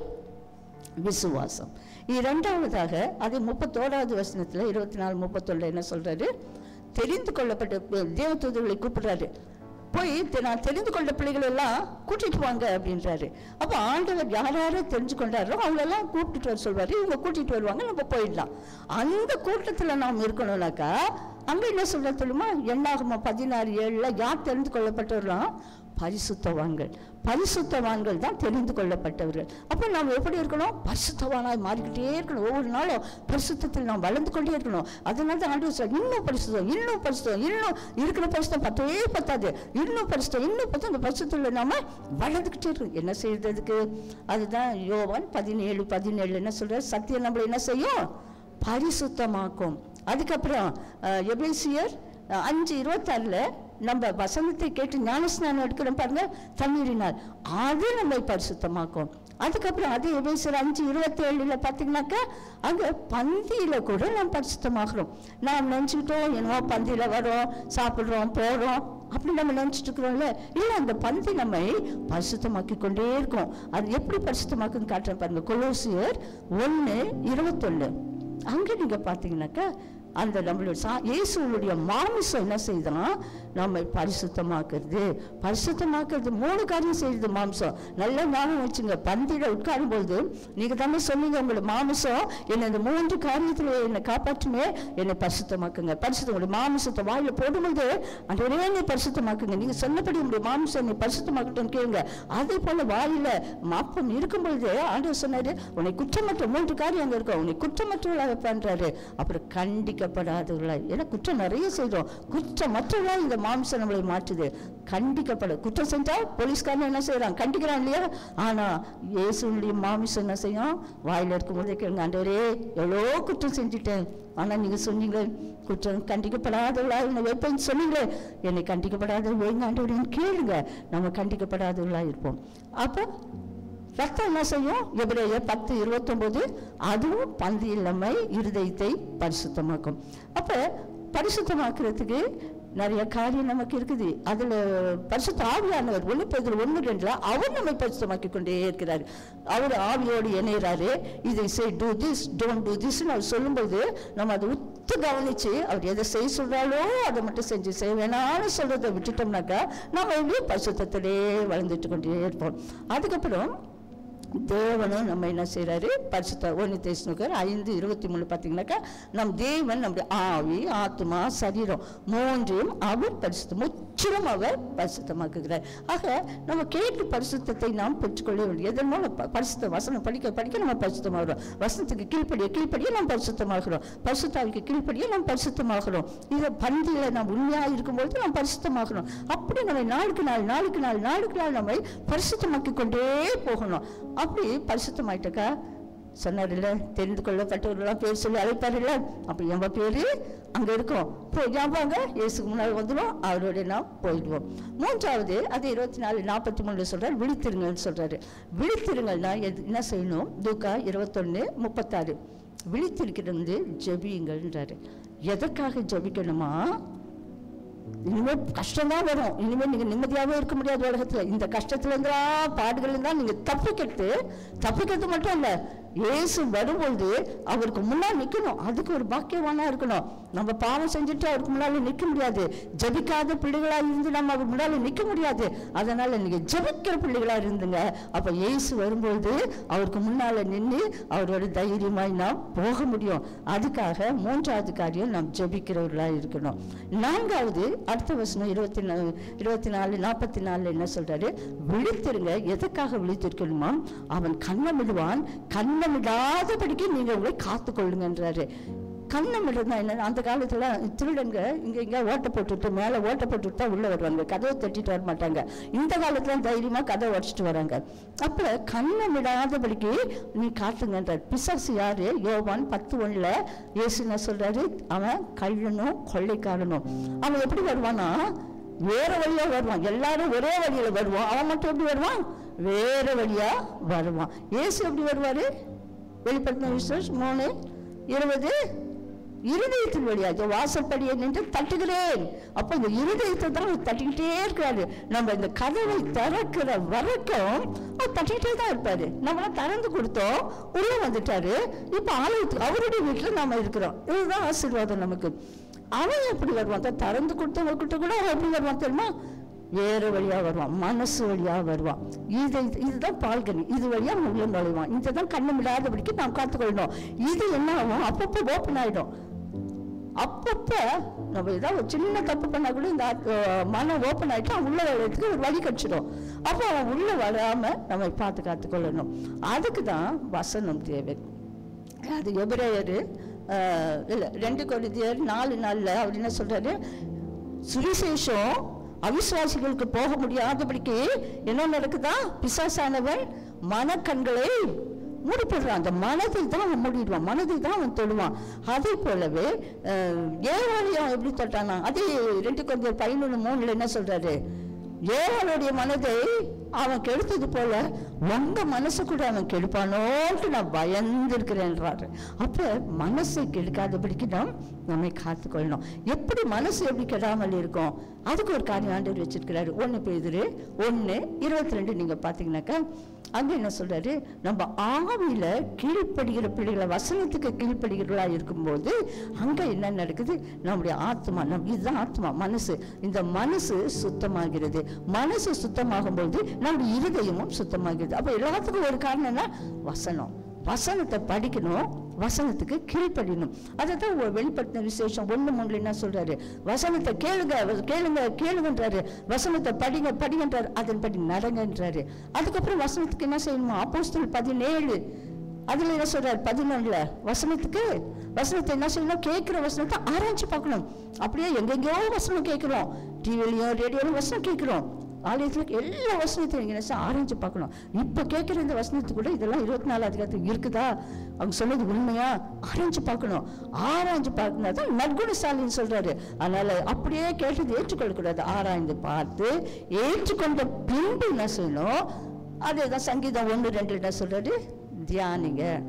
Speaker 2: விசுவாசம் இரண்டாவதாக அது முப்பத்தோராவது வசனத்துல இருபத்தி நாலு முப்பத்தொன்னு என்ன சொல்றாரு தெரிந்து கொள்ளப்பட்ட தேவதூதர்களை கூப்பிடுறாரு போய் தெ- நான் தெரிந்து கொண்ட பிள்ளைகள் எல்லாம் கூட்டிட்டு வாங்க அப்படின்றாரு அப்போ ஆண்டவர் யார் யாரை தெரிஞ்சு கொண்டாரோ அவங்களெல்லாம் கூப்பிட்டுட்டு வர சொல்வாரு இவங்க கூட்டிட்டு வருவாங்க நம்ம போயிடலாம் அந்த கூட்டத்துல நாம் இருக்கணும்னாக்கா அங்க என்ன சொல்ற தெரியுமா எண்ணாகம பதினாறு ஏழுல யார் தெரிந்து கொள்ளப்பட்டவர்களாம் பரிசுத்தவான்கள் பரிசுத்தவான்கள் தான் தெரிந்து கொள்ளப்பட்டவர்கள் அப்போ நாம் எப்படி இருக்கணும் பரிசுத்தவானாய் மாறிக்கிட்டே இருக்கணும் ஒவ்வொரு நாளும் பரிசுத்தத்தில் நாம் வளர்ந்து கொண்டே இருக்கணும் அதனால தான் ஆண்டு சொல்றார், இன்னும் பரிசுத்தம் இன்னும் பரிசுத்தம் இன்னும் இருக்கிற பரிசுத்தம் பத்தவே பத்தாது இன்னும் பரிசுத்தம் இன்னும் பத்து அந்த பரிசுத்தத்தில் நாம வளர்ந்துக்கிட்டே இருக்கணும் என்ன செய்யறதுக்கு அதுதான் யோவான் பதினேழு பதினேழு என்ன சொல்ற சத்தியம் நம்மளை என்ன செய்யும் பரிசுத்தமாக்கும் அதுக்கப்புறம் அஹ், எபேசியர் அஹ், அஞ்சு இருபத்தாறுல நம்ம வசனத்தை கேட்டு ஞானஸ்நானம் எடுக்கிறோம் பாருங்க தண்ணீரினால் அது நம்மை பரிசுத்தமாக்கும் அதுக்கப்புறம் அதே எபேசியர் அஞ்சு இருபத்தி ஏழுல பார்த்தீங்கன்னாக்கா அங்க பந்தியில கூட நாம் பரிசுத்தமாகிறோம் நாம் நினச்சிக்கிட்டோம் என்னவோ பந்தியில வரோம் சாப்பிடுறோம் போறோம் அப்படி நம்ம நினைச்சிட்டு இருக்கிறோம்ல இல்ல அந்த பந்தி நம்மை பரிசுத்தமாக்கி கொண்டே இருக்கும் அது எப்படி பரிசுத்தமாக்குன்னு காட்டுறேன் பாருங்க கொலோசியர் ஒன்னு இருபத்தொன்னு அங்க நீங்க பாத்தீங்கன்னாக்கா அந்த நம்மளுடைய சா இயேசுடைய மாமிசம் என்ன செய்தான் நம்மை பரிசுத்தமாக்குறது பரிசுத்தமாக்குறது மூணு காரியம் செய்யுது மாம்சம் நல்ல ஞாபகம் வச்சுங்க பந்தியில உட்காரும் பொழுது நீங்க தானே சொன்னீங்க உங்களோட மாமிசம் என்னை இந்த மூன்று காரியத்துல என்னை காப்பாற்றுமே என்னை பரிசுத்தமாக்குங்க பரிசுத்தம் உங்களுடைய மாமிசத்தை வாயில போடும்போது அந்த ஒரே என்னை பரிசுத்தமாக்குங்க நீங்க சொன்னபடி உங்களுடைய மாமிசம் என்னை பரிசுத்தமாக்கட்டும் கேளுங்க அதே போல வாயில மாப்பம் இருக்கும் பொழுது ஆண்டவர் சொன்னாரு உன்னை குற்றமற்ற மூன்று காரியம் அங்க இருக்கும் உன்னை குற்றமற்றவளாக பண்றாரு அப்புறம் கண்டிக்கப்படாதவர்களா ஏன்னா குற்றம் நிறைய செய்றோம் குற்றமற்றவளா இந்த மாம்சம் நம்மளை மாற்றுது கண்டிக்கப்பட குற்றம் செஞ்சா போலீஸ்காரன் என்ன செய்யறான் கண்டிக்கிறான் இல்லையா ஆனா இயேசுடைய மாமிசம் என்ன செய்யும் வாயில இருக்கும் போதே கேளுங்க ஆண்டவரே எவ்வளோ குற்றம் செஞ்சுட்டேன் ஆனா நீங்க சொன்னீங்க குற்றம் கண்டிக்கப்படாதவளா என்னை வைப்பேன்னு சொன்னீங்களே என்னை கண்டிக்கப்படாத வைங்க ஆண்டவரேன்னு கேளுங்க நம்ம கண்டிக்கப்படாதவளா இருப்போம் அப்போ ரத்தம் என்ன செய்யும் எபிரேய பத்து இருபத்தொன்பது அதுவும் பந்தியில் நம்மை இருதயத்தை பரிசுத்தமாக்கும் அப்ப பரிசுத்தமாக்குறதுக்கு நிறைய காரியம் நமக்கு இருக்குது அதுல பரிசுத்த ஆவியானவர் ஒண்ணு பேர் ஒண்ணு ரெண்டுல அவர் நம்மை பரிசுத்தமாக்கி கொண்டே இருக்கிறார் அவர் ஆவியோடு இணைகிறாரு இதை செய் டூ திஸ் டோன்ட் டூ திஸ்ன்னு அவர் சொல்லும்போது நம்ம அதை உத்து கவனிச்சு அவர் எதை செய்ய சொல்றாலோ அதை மட்டும் செஞ்சு செய்ய வேணாம்னு சொல்றதை விட்டுட்டோம்னாக்கா நம்ம எப்படியும் பரிசுத்தத்திலே வளர்ந்துட்டு கொண்டே இருப்போம் அதுக்கப்புறம் தேவனும் நம்ம என்ன செய்றாரு பரிசுத்த ஒன்று தேசினுக்கர் ஐந்து இருபத்தி மூணு பார்த்தீங்கன்னாக்கா நம் தேவன் நம்முடைய ஆவி ஆத்மா சரீரம் மூன்றையும் அவர் பரிசுத்த முற்றிலும் அவர் பரிசுத்தமாக்குகிறார் ஆக நம்ம கேட்டு பரிசுத்தத்தை நாம் பெற்றுக்கொள்ள வேண்டும் எதன் மூலம் ப- பரிசுத்த வசனம் படிக்க படிக்க நம்ம பரிசுத்தமாகிறோம் வசனத்துக்கு கீழ்ப்படிய கீழ்ப்படிய நாம் பரிசுத்தமாகிறோம் பரிசுத்தாவிக்கு கீழ்ப்படிய நாம் பரிசுத்தமாகிறோம் இதை பந்தியில் நாம் உண்மையாக இருக்கும்பொழுது நாம் பரிசுத்தமாகிறோம் அப்படி நம்ம நாளுக்கு நாள் நாளுக்கு நாள் நாளுக்கு நாள் நம்மை பரிசுத்தமாக்கி கொண்டே போகணும் அப்படி பரிசுத்தமாயிட்டக்கா சொன்னார்ல தெரிந்து கொள்ளப்பட்டவர்களாம் பேர் சொல்லி அழைப்பார்ல அப்படி நம்ம பேரு அங்க இருக்கும் போய் ஞாபகங்க இயேசுக்கு முன்னாடி வந்துடும் அவரோட நாம் போயிடுவோம் மூன்றாவது அது இருபத்தி நாலு நாற்பத்தி மூணுல சொல்றாரு விழித்திருங்கள்னு சொல்றாரு விழித்திருங்கள்னா எது என்ன செய்யணும் தூக்கா இருபத்தொன்னு முப்பத்தாறு விழித்திருக்கிறது ஜெபியுங்கள்ன்றாரு எதற்காக ஜெபிக்கணுமா இனிமே கஷ்டம் தான் வரும் இனிமே நீங்க நிம்மதியாவே இருக்க முடியாது உலகத்துல இந்த கஷ்டத்துல இருந்தா பாடுகள் இருந்தா நீங்க தப்பிக்கிறது தப்பிக்கிறது மட்டும் இல்ல இயேசு வரும்பொழுது அவருக்கு முன்னால் நிக்கணும் அதுக்கு ஒரு பாக்கியவானா இருக்கணும் நம்ம பாவம் செஞ்சுட்டு அவருக்கு முன்னால நிக்க முடியாது ஜபிக்காத பிள்ளைகளா இருந்து நம்ம அவர் முன்னால நிக்க முடியாது அதனால நீங்க ஜபிக்கிற பிள்ளைகளா இருந்துங்க அப்ப இயேசு வரும்பொழுது அவருக்கு முன்னால நின்று அவரோட தைரியமாய் நாம் போக முடியும் அதுக்காக மூன்றாவது காரியம் நாம் ஜெபிக்கிறவர்களா இருக்கணும் நான்காவது அடுத்த வசனம் இருபத்தி நாலு இருபத்தி நாலு நாற்பத்தி நாலுல என்ன சொல்றாரு விழித்திருங்க எதுக்காக விழித்திருக்கணுமா அவன் கண்ணமிடுவான் கண்ணமிடாதபடிக்கு நீங்க உங்களை காத்து கொள்ளுங்கன்றாரு கண்ணமிடுறதுனா என்ன அந்த காலத்துல திருடங்க இங்க இங்க ஓட்டை போட்டுட்டு மேல ஓட்டை போட்டுட்டு தான் உள்ள வருவாங்க கதவை தட்டிட்டு வர மாட்டாங்க இந்த காலத்துல தைரியமா கதவை உடச்சிட்டு வராங்க அப்ப கண்ணமிடாதபடிக்கு நீ காட்டுங்கன்றார் பிசாசு யாரு யோவான் பத்து ஒண்ணுல இயேசு என்ன சொல்றாரு அவன் கள்ளனும் கொள்ளைக்காரனும் அவன் எப்படி வருவானா வேற வழியா வருவான் எல்லாரும் ஒரே வழியில வருவான் அவன் மட்டும் எப்படி வருவான் வேற வழியா வருவான் இயேசு எப்படி வருவாரு வெளிப்படுத்தின விசேஷம் மூணு இருபது இருதயத்தின் வழியாக வாசப்படியை நின்று தட்டுகிறேன் அப்ப இந்த இருதயத்தை தான் அவர் தட்டிக்கிட்டே இருக்காரு நம்ம இந்த கதவை திறக்கிற வரைக்கும் அவர் தட்டிக்கிட்டே தான் இருப்பாரு நம்மளாம் திறந்து கொடுத்தோம் உள்ள வந்துட்டாரு இப்ப ஆலயத்துக்கு அவருடைய வீட்டுல நாம இருக்கிறோம் இதுதான் ஆசீர்வாதம் நமக்கு அவன் எப்படி வருவான் தான் திறந்து கொடுத்தவங்ககிட்ட கூட அவன் எப்படி வருவான் தெரியுமா வேற வழியா வருவான் மனசு வழியா வருவான் இது இதுதான் பால்கனி இது வழியா அவன் உள்ள நுழைவான் இதுதான் கண்ணு விடாதபடிக்கு நாம் காத்துக்கொள்ளணும் இது என்ன ஆகும் அப்பப்போ ஓப்பன் ஆயிடும் அப்பப்ப நம்ம ஏதாவது ஒரு சின்ன தப்பு பண்ணா கூட இந்த அஹ், மனம் ஓப்பன் ஆயிட்டு அவன் உள்ள வர்றதுக்கு ஒரு வழி கடிச்சிடும் அப்போ அவன் உள்ள வராம நம்ம பார்த்து காத்துக்கொள்ளணும் அதுக்கு தான் வசனம் தேவை அது எபிரேயர் இல்லை ரெண்டு கொரிந்தியர் நாலு நாளில் அவர் என்ன சொல்றாரு சுவிசேஷம் அவிசுவாசிகளுக்கு போக முடியாதபடிக்கு என்ன நடக்குதா பிசாசானவன் மனக்கண்களை மூடி போடுறான் அந்த மனதை தான் அவன் மூடிடுவான் மனதை தான் அவன் தொடுவான் அதே போலவே அஹ், ஏவாளையும் எப்படி தொட்டானா அதே ரெண்டு கொஞ்சம் பதினொன்று மூணுல என்ன சொல்றாரு ஏவாளுடைய மனதை அவன் கெடுத்தது போல உங்க மனசு கூட அவன் கெடுப்பானோன்ட்டு நான் பயந்துருக்கிறேன்றாரு அப்ப மனசை கெடுக்காதபடிக்கு நாம் நம்மை காத்துக்கொள்ளணும் எப்படி மனசு எப்படி கெடாமல் இருக்கும் அதுக்கு ஒரு காரியம் ஆண்டவர் வச்சிருக்கிறாரு ஒன்று பேதுரு ஒன்று இருபத்தி ரெண்டு நீங்க பார்த்தீங்கன்னாக்கா அங்க என்ன சொல்றாரு நம்ம ஆவியில கீழ்ப்படுகிற பிள்ளைகளை வசனத்துக்கு கீழ்ப்படுகிறவர்களா இருக்கும்போது அங்க என்ன நடக்குது நம்முடைய ஆத்மா நம் இதுதான் ஆத்மா மனசு இந்த மனசு சுத்தமாகிறது மனசு சுத்தமாகும் போது நம்முடைய இருதயமும் சுத்தமாகிறது அப்ப எல்லாத்துக்கும் ஒரு காரணம் என்ன வசனம் வசனத்தை படிக்கணும் வசனத்துக்கு கீழ்ப்படியணும் அதை தான் வெளிப்படுத்தின விசேஷம் ஒண்ணு மூணுல என்ன சொல்றாரு வசனத்தை கேளுங்க வ- கேளுங்க கேளுங்கன்றாரு வசனத்தை படிங்க படிங்கன்றாரு அதன்படி நடங்கன்றாரு அதுக்கப்புறம் வசனத்துக்கு என்ன செய்யணுமா அப்போஸ்தலர் பதினேழு அதுல என்ன சொல்றாரு பதினொன்றுல வசனத்துக்கு வசனத்தை என்ன செய்யணும் கேட்கிற வசனத்தை ஆராய்ச்சி பார்க்கணும் அப்படியே எங்கெங்கேயோ வசனம் கேட்கிறோம் டிவிலையும் ரேடியோலையும் வசனம் கேட்கிறோம் ஆலயத்துல எல்லா வசனத்தையும் நீங்க என்ன செய்ய- ஆராய்ச்சி பார்க்கணும் இப்ப கேட்கிற இந்த வசனத்துக்கு கூட இதெல்லாம் இருபத்தி நாலு அதிகாரத்துக்கு இருக்குதா அவங்க சொன்னது உண்மையா ஆராய்ச்சி பார்க்கணும் ஆராய்ச்சி பார்க்கணும் தான் நற்குணசாலின்னு சொல்றாரு அதனால அப்படியே கேட்டது ஏற்றுக்கொள்ள கூடாது ஆராய்ந்து பார்த்து ஏற்றுக்கொண்ட பின்பு என்ன செய்யணும் அதேதான் சங்கீதம் ஒன்று ரெண்டு என்ன சொல்றாரு தியானிங்க அப்படி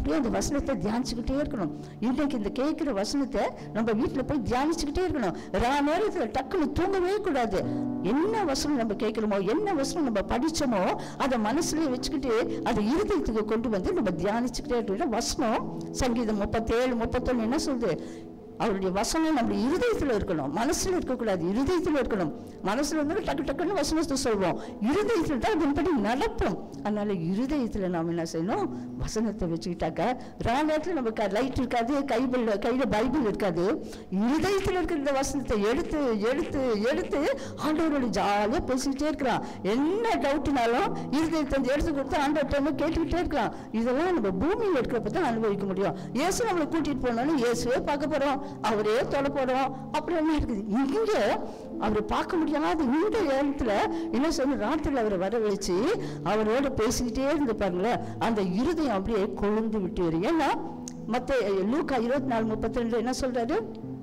Speaker 2: அப்படியே அந்த வசனத்தை தியானிச்சுக்கிட்டே இருக்கணும் இன்றைக்கு இந்த கேட்குற வசனத்தை நம்ம வீட்டில் போய் தியானிச்சுக்கிட்டே இருக்கணும் ரா நேரத்தில் டக்குன்னு தூங்கவே கூடாது என்ன வசனம் நம்ம கேட்குறோமோ என்ன வசனம் நம்ம படிச்சோமோ அதை மனசுலயே வச்சுக்கிட்டு அதை இருதயத்துக்கு கொண்டு வந்து நம்ம தியானிச்சுக்கிட்டே இருக்கணும் வசனம் சங்கீதம் முப்பத்தேழு முப்பத்தொன்னு என்ன சொல்லுது அவருடைய வசனம் நம்ம இருதயத்துல இருக்கணும் மனசுல இருக்கக்கூடாது இருதயத்துல இருக்கணும் மனசுல வந்து டக்கு டக்குன்னு வசனத்தை சொல்வோம் இருதயத்துல தான் அதன்படி நடப்போம் அதனால இருதயத்துல நாம் என்ன செய்யணும் வசனத்தை வச்சுக்கிட்டாக்க ரா நேரத்தில் நமக்கு லைட் இருக்காது கைபிள் கையில பைபிள் இருக்காது இருதயத்துல இருக்கிற இந்த வசனத்தை எடுத்து எடுத்து எடுத்து ஆண்டவரோட ஜாலியா பேசிக்கிட்டே இருக்கிறான் என்ன டவுட்னாலும் இருதயத்தை வந்து எடுத்து கொடுத்து ஆண்டவர்கிட்ட கேட்டுக்கிட்டே இருக்கலாம் இதெல்லாம் நம்ம பூமியில் இருக்கிறப்ப தான் அனுபவிக்க முடியும் இயேசு நம்மளை கூட்டிட்டு போனோம்னு இயேசுவே பார்க்க போறோம் அவரே தொட போறோம் அப்படி என்ன இருக்குது இங்க அவரை பார்க்க முடியாத இந்த இடத்துல என்ன சொல்லு ராத்திரில அவரை வர வச்சு அவரோட பேசிக்கிட்டே இருந்து பாருங்களேன் அந்த இருதயம் அப்படியே கொழுந்து விட்டு வரும் ஏன்னா மத்த லூக்கா இருபத்தி நாலு முப்பத்தி ரெண்டு என்ன சொல்றாரு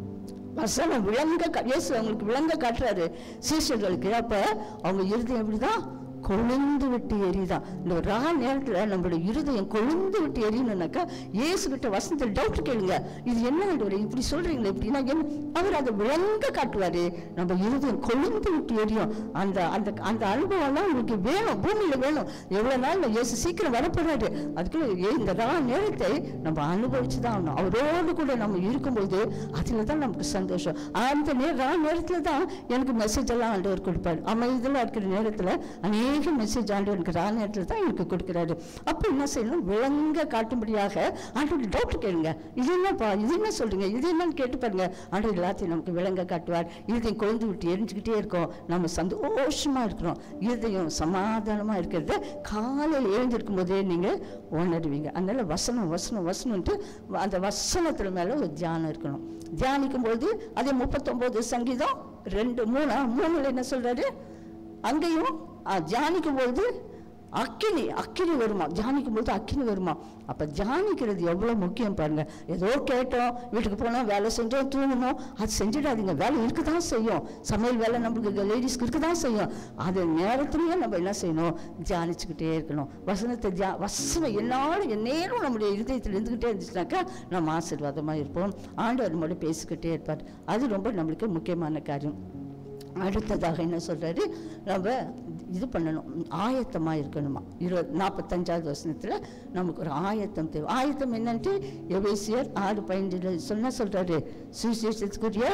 Speaker 2: வசனம் விளங்க கா- இயேசு அவங்களுக்கு விளங்க காட்டுறாரு சீஷர்களுக்கு அப்ப அவங்க இருதயம் எப்படிதான் கொழுந்து விட்டு எரியுதான் இந்த ஒரு ரா நேரத்துல நம்மளுடைய இருதயம் கொழுந்து விட்டு எரியணும்னாக்கா இயேசு கிட்ட வசனத்தில் டவுட் கேளுங்க இது என்ன ஆண்டவரே இப்படி சொல்றீங்களே இப்படின்னா என்ன அவர் அதை விளங்க காட்டுவாரு நம்ம இருதயம் கொழுந்து விட்டு எரியும் அந்த அந்த அந்த அனுபவம்லாம் உங்களுக்கு வேணும் பூமியில வேணும் எவ்வளவு நாள் நான் இயேசு சீக்கிரம் வரப்போறாரு அதுக்குள்ள ஏ- இந்த ரா நேரத்தை நம்ம அனுபவிச்சு தான் ஆகணும் அவரோடு கூட நம்ம இருக்கும்போது அதுல தான் நமக்கு சந்தோஷம் அந்த நே ரா நேரத்துல தான் எனக்கு மெசேஜ் எல்லாம் ஆண்டவர் கொடுப்பாரு அமைதியில் இருக்கிற நேரத்துல அநேக மெசேஜ் ஆண்டவர் எனக்கு ரா நேரத்துல தான் எனக்கு கொடுக்குறாரு அப்போ என்ன செய்யணும் விளங்க காட்டும்படியாக ஆண்டவர் டவுட் கேளுங்க இது என்னப்பா இது என்ன சொல்றீங்க இது என்னன்னு கேட்டு பாருங்க ஆண்டவர் எல்லாத்தையும் நமக்கு விளங்க காட்டுவார் இருதயம் கொழுந்து விட்டு எரிஞ்சுக்கிட்டே இருக்கோம் நம்ம சந்தோஷமா இருக்கிறோம் இருதயம் சமாதானமா இருக்கிறத காலையில் எழுந்திருக்கும் போதே நீங்க உணருவீங்க அதனால வசனம் வசனம் வசனம்ட்டு அந்த வசனத்துல மேல ஒரு தியானம் இருக்கணும் தியானிக்கும் போது அதே முப்பத்தொன்பது சங்கீதம் ரெண்டு மூணா மூணுல என்ன சொல்றாரு அங்கேயும் ஆ, தியானிக்கும் போது அக்கினி அக்கினி வருமா தியானிக்கும் போது அக்கினி வருமா அப்ப தியானிக்கிறது எவ்வளவு முக்கியம் பாருங்க ஏதோ கேட்டோம் வீட்டுக்கு போனோம் வேலை செஞ்சோம் தூங்கணும் அது செஞ்சிடாதீங்க வேலை இருக்குதான் செய்யும் சமையல் வேலை நம்மளுக்கு லேடிஸ்க்கு இருக்குதான் செய்யும் அது நேரத்துலயே நம்ம என்ன செய்யணும் தியானிச்சுக்கிட்டே இருக்கணும் வசனத்தை தியா வசனம் என்னாலும் எந்நேரம் நம்முடைய இருதயத்தில் இருந்துக்கிட்டே இருந்துச்சுனாக்கா நம்ம ஆசீர்வாதமா இருப்போம் ஆண்டவர் நம்மளோட பேசிக்கிட்டே இருப்பார் அது ரொம்ப நம்மளுக்கு முக்கியமான காரியம் அடுத்ததாக என்ன சொல்றாரு நம்ம இது பண்ணணும் ஆயத்தமா இருக்கணுமா இருபது நாற்பத்தஞ்சாவது வசனத்துல நமக்கு ஒரு ஆயத்தம் தேவை ஆயத்தம் என்னன்ட்டு எவேசியர் ஆறு பதினஞ்சுல சொன்ன சொல்றாரு சுவிசேஷத்துக்குரிய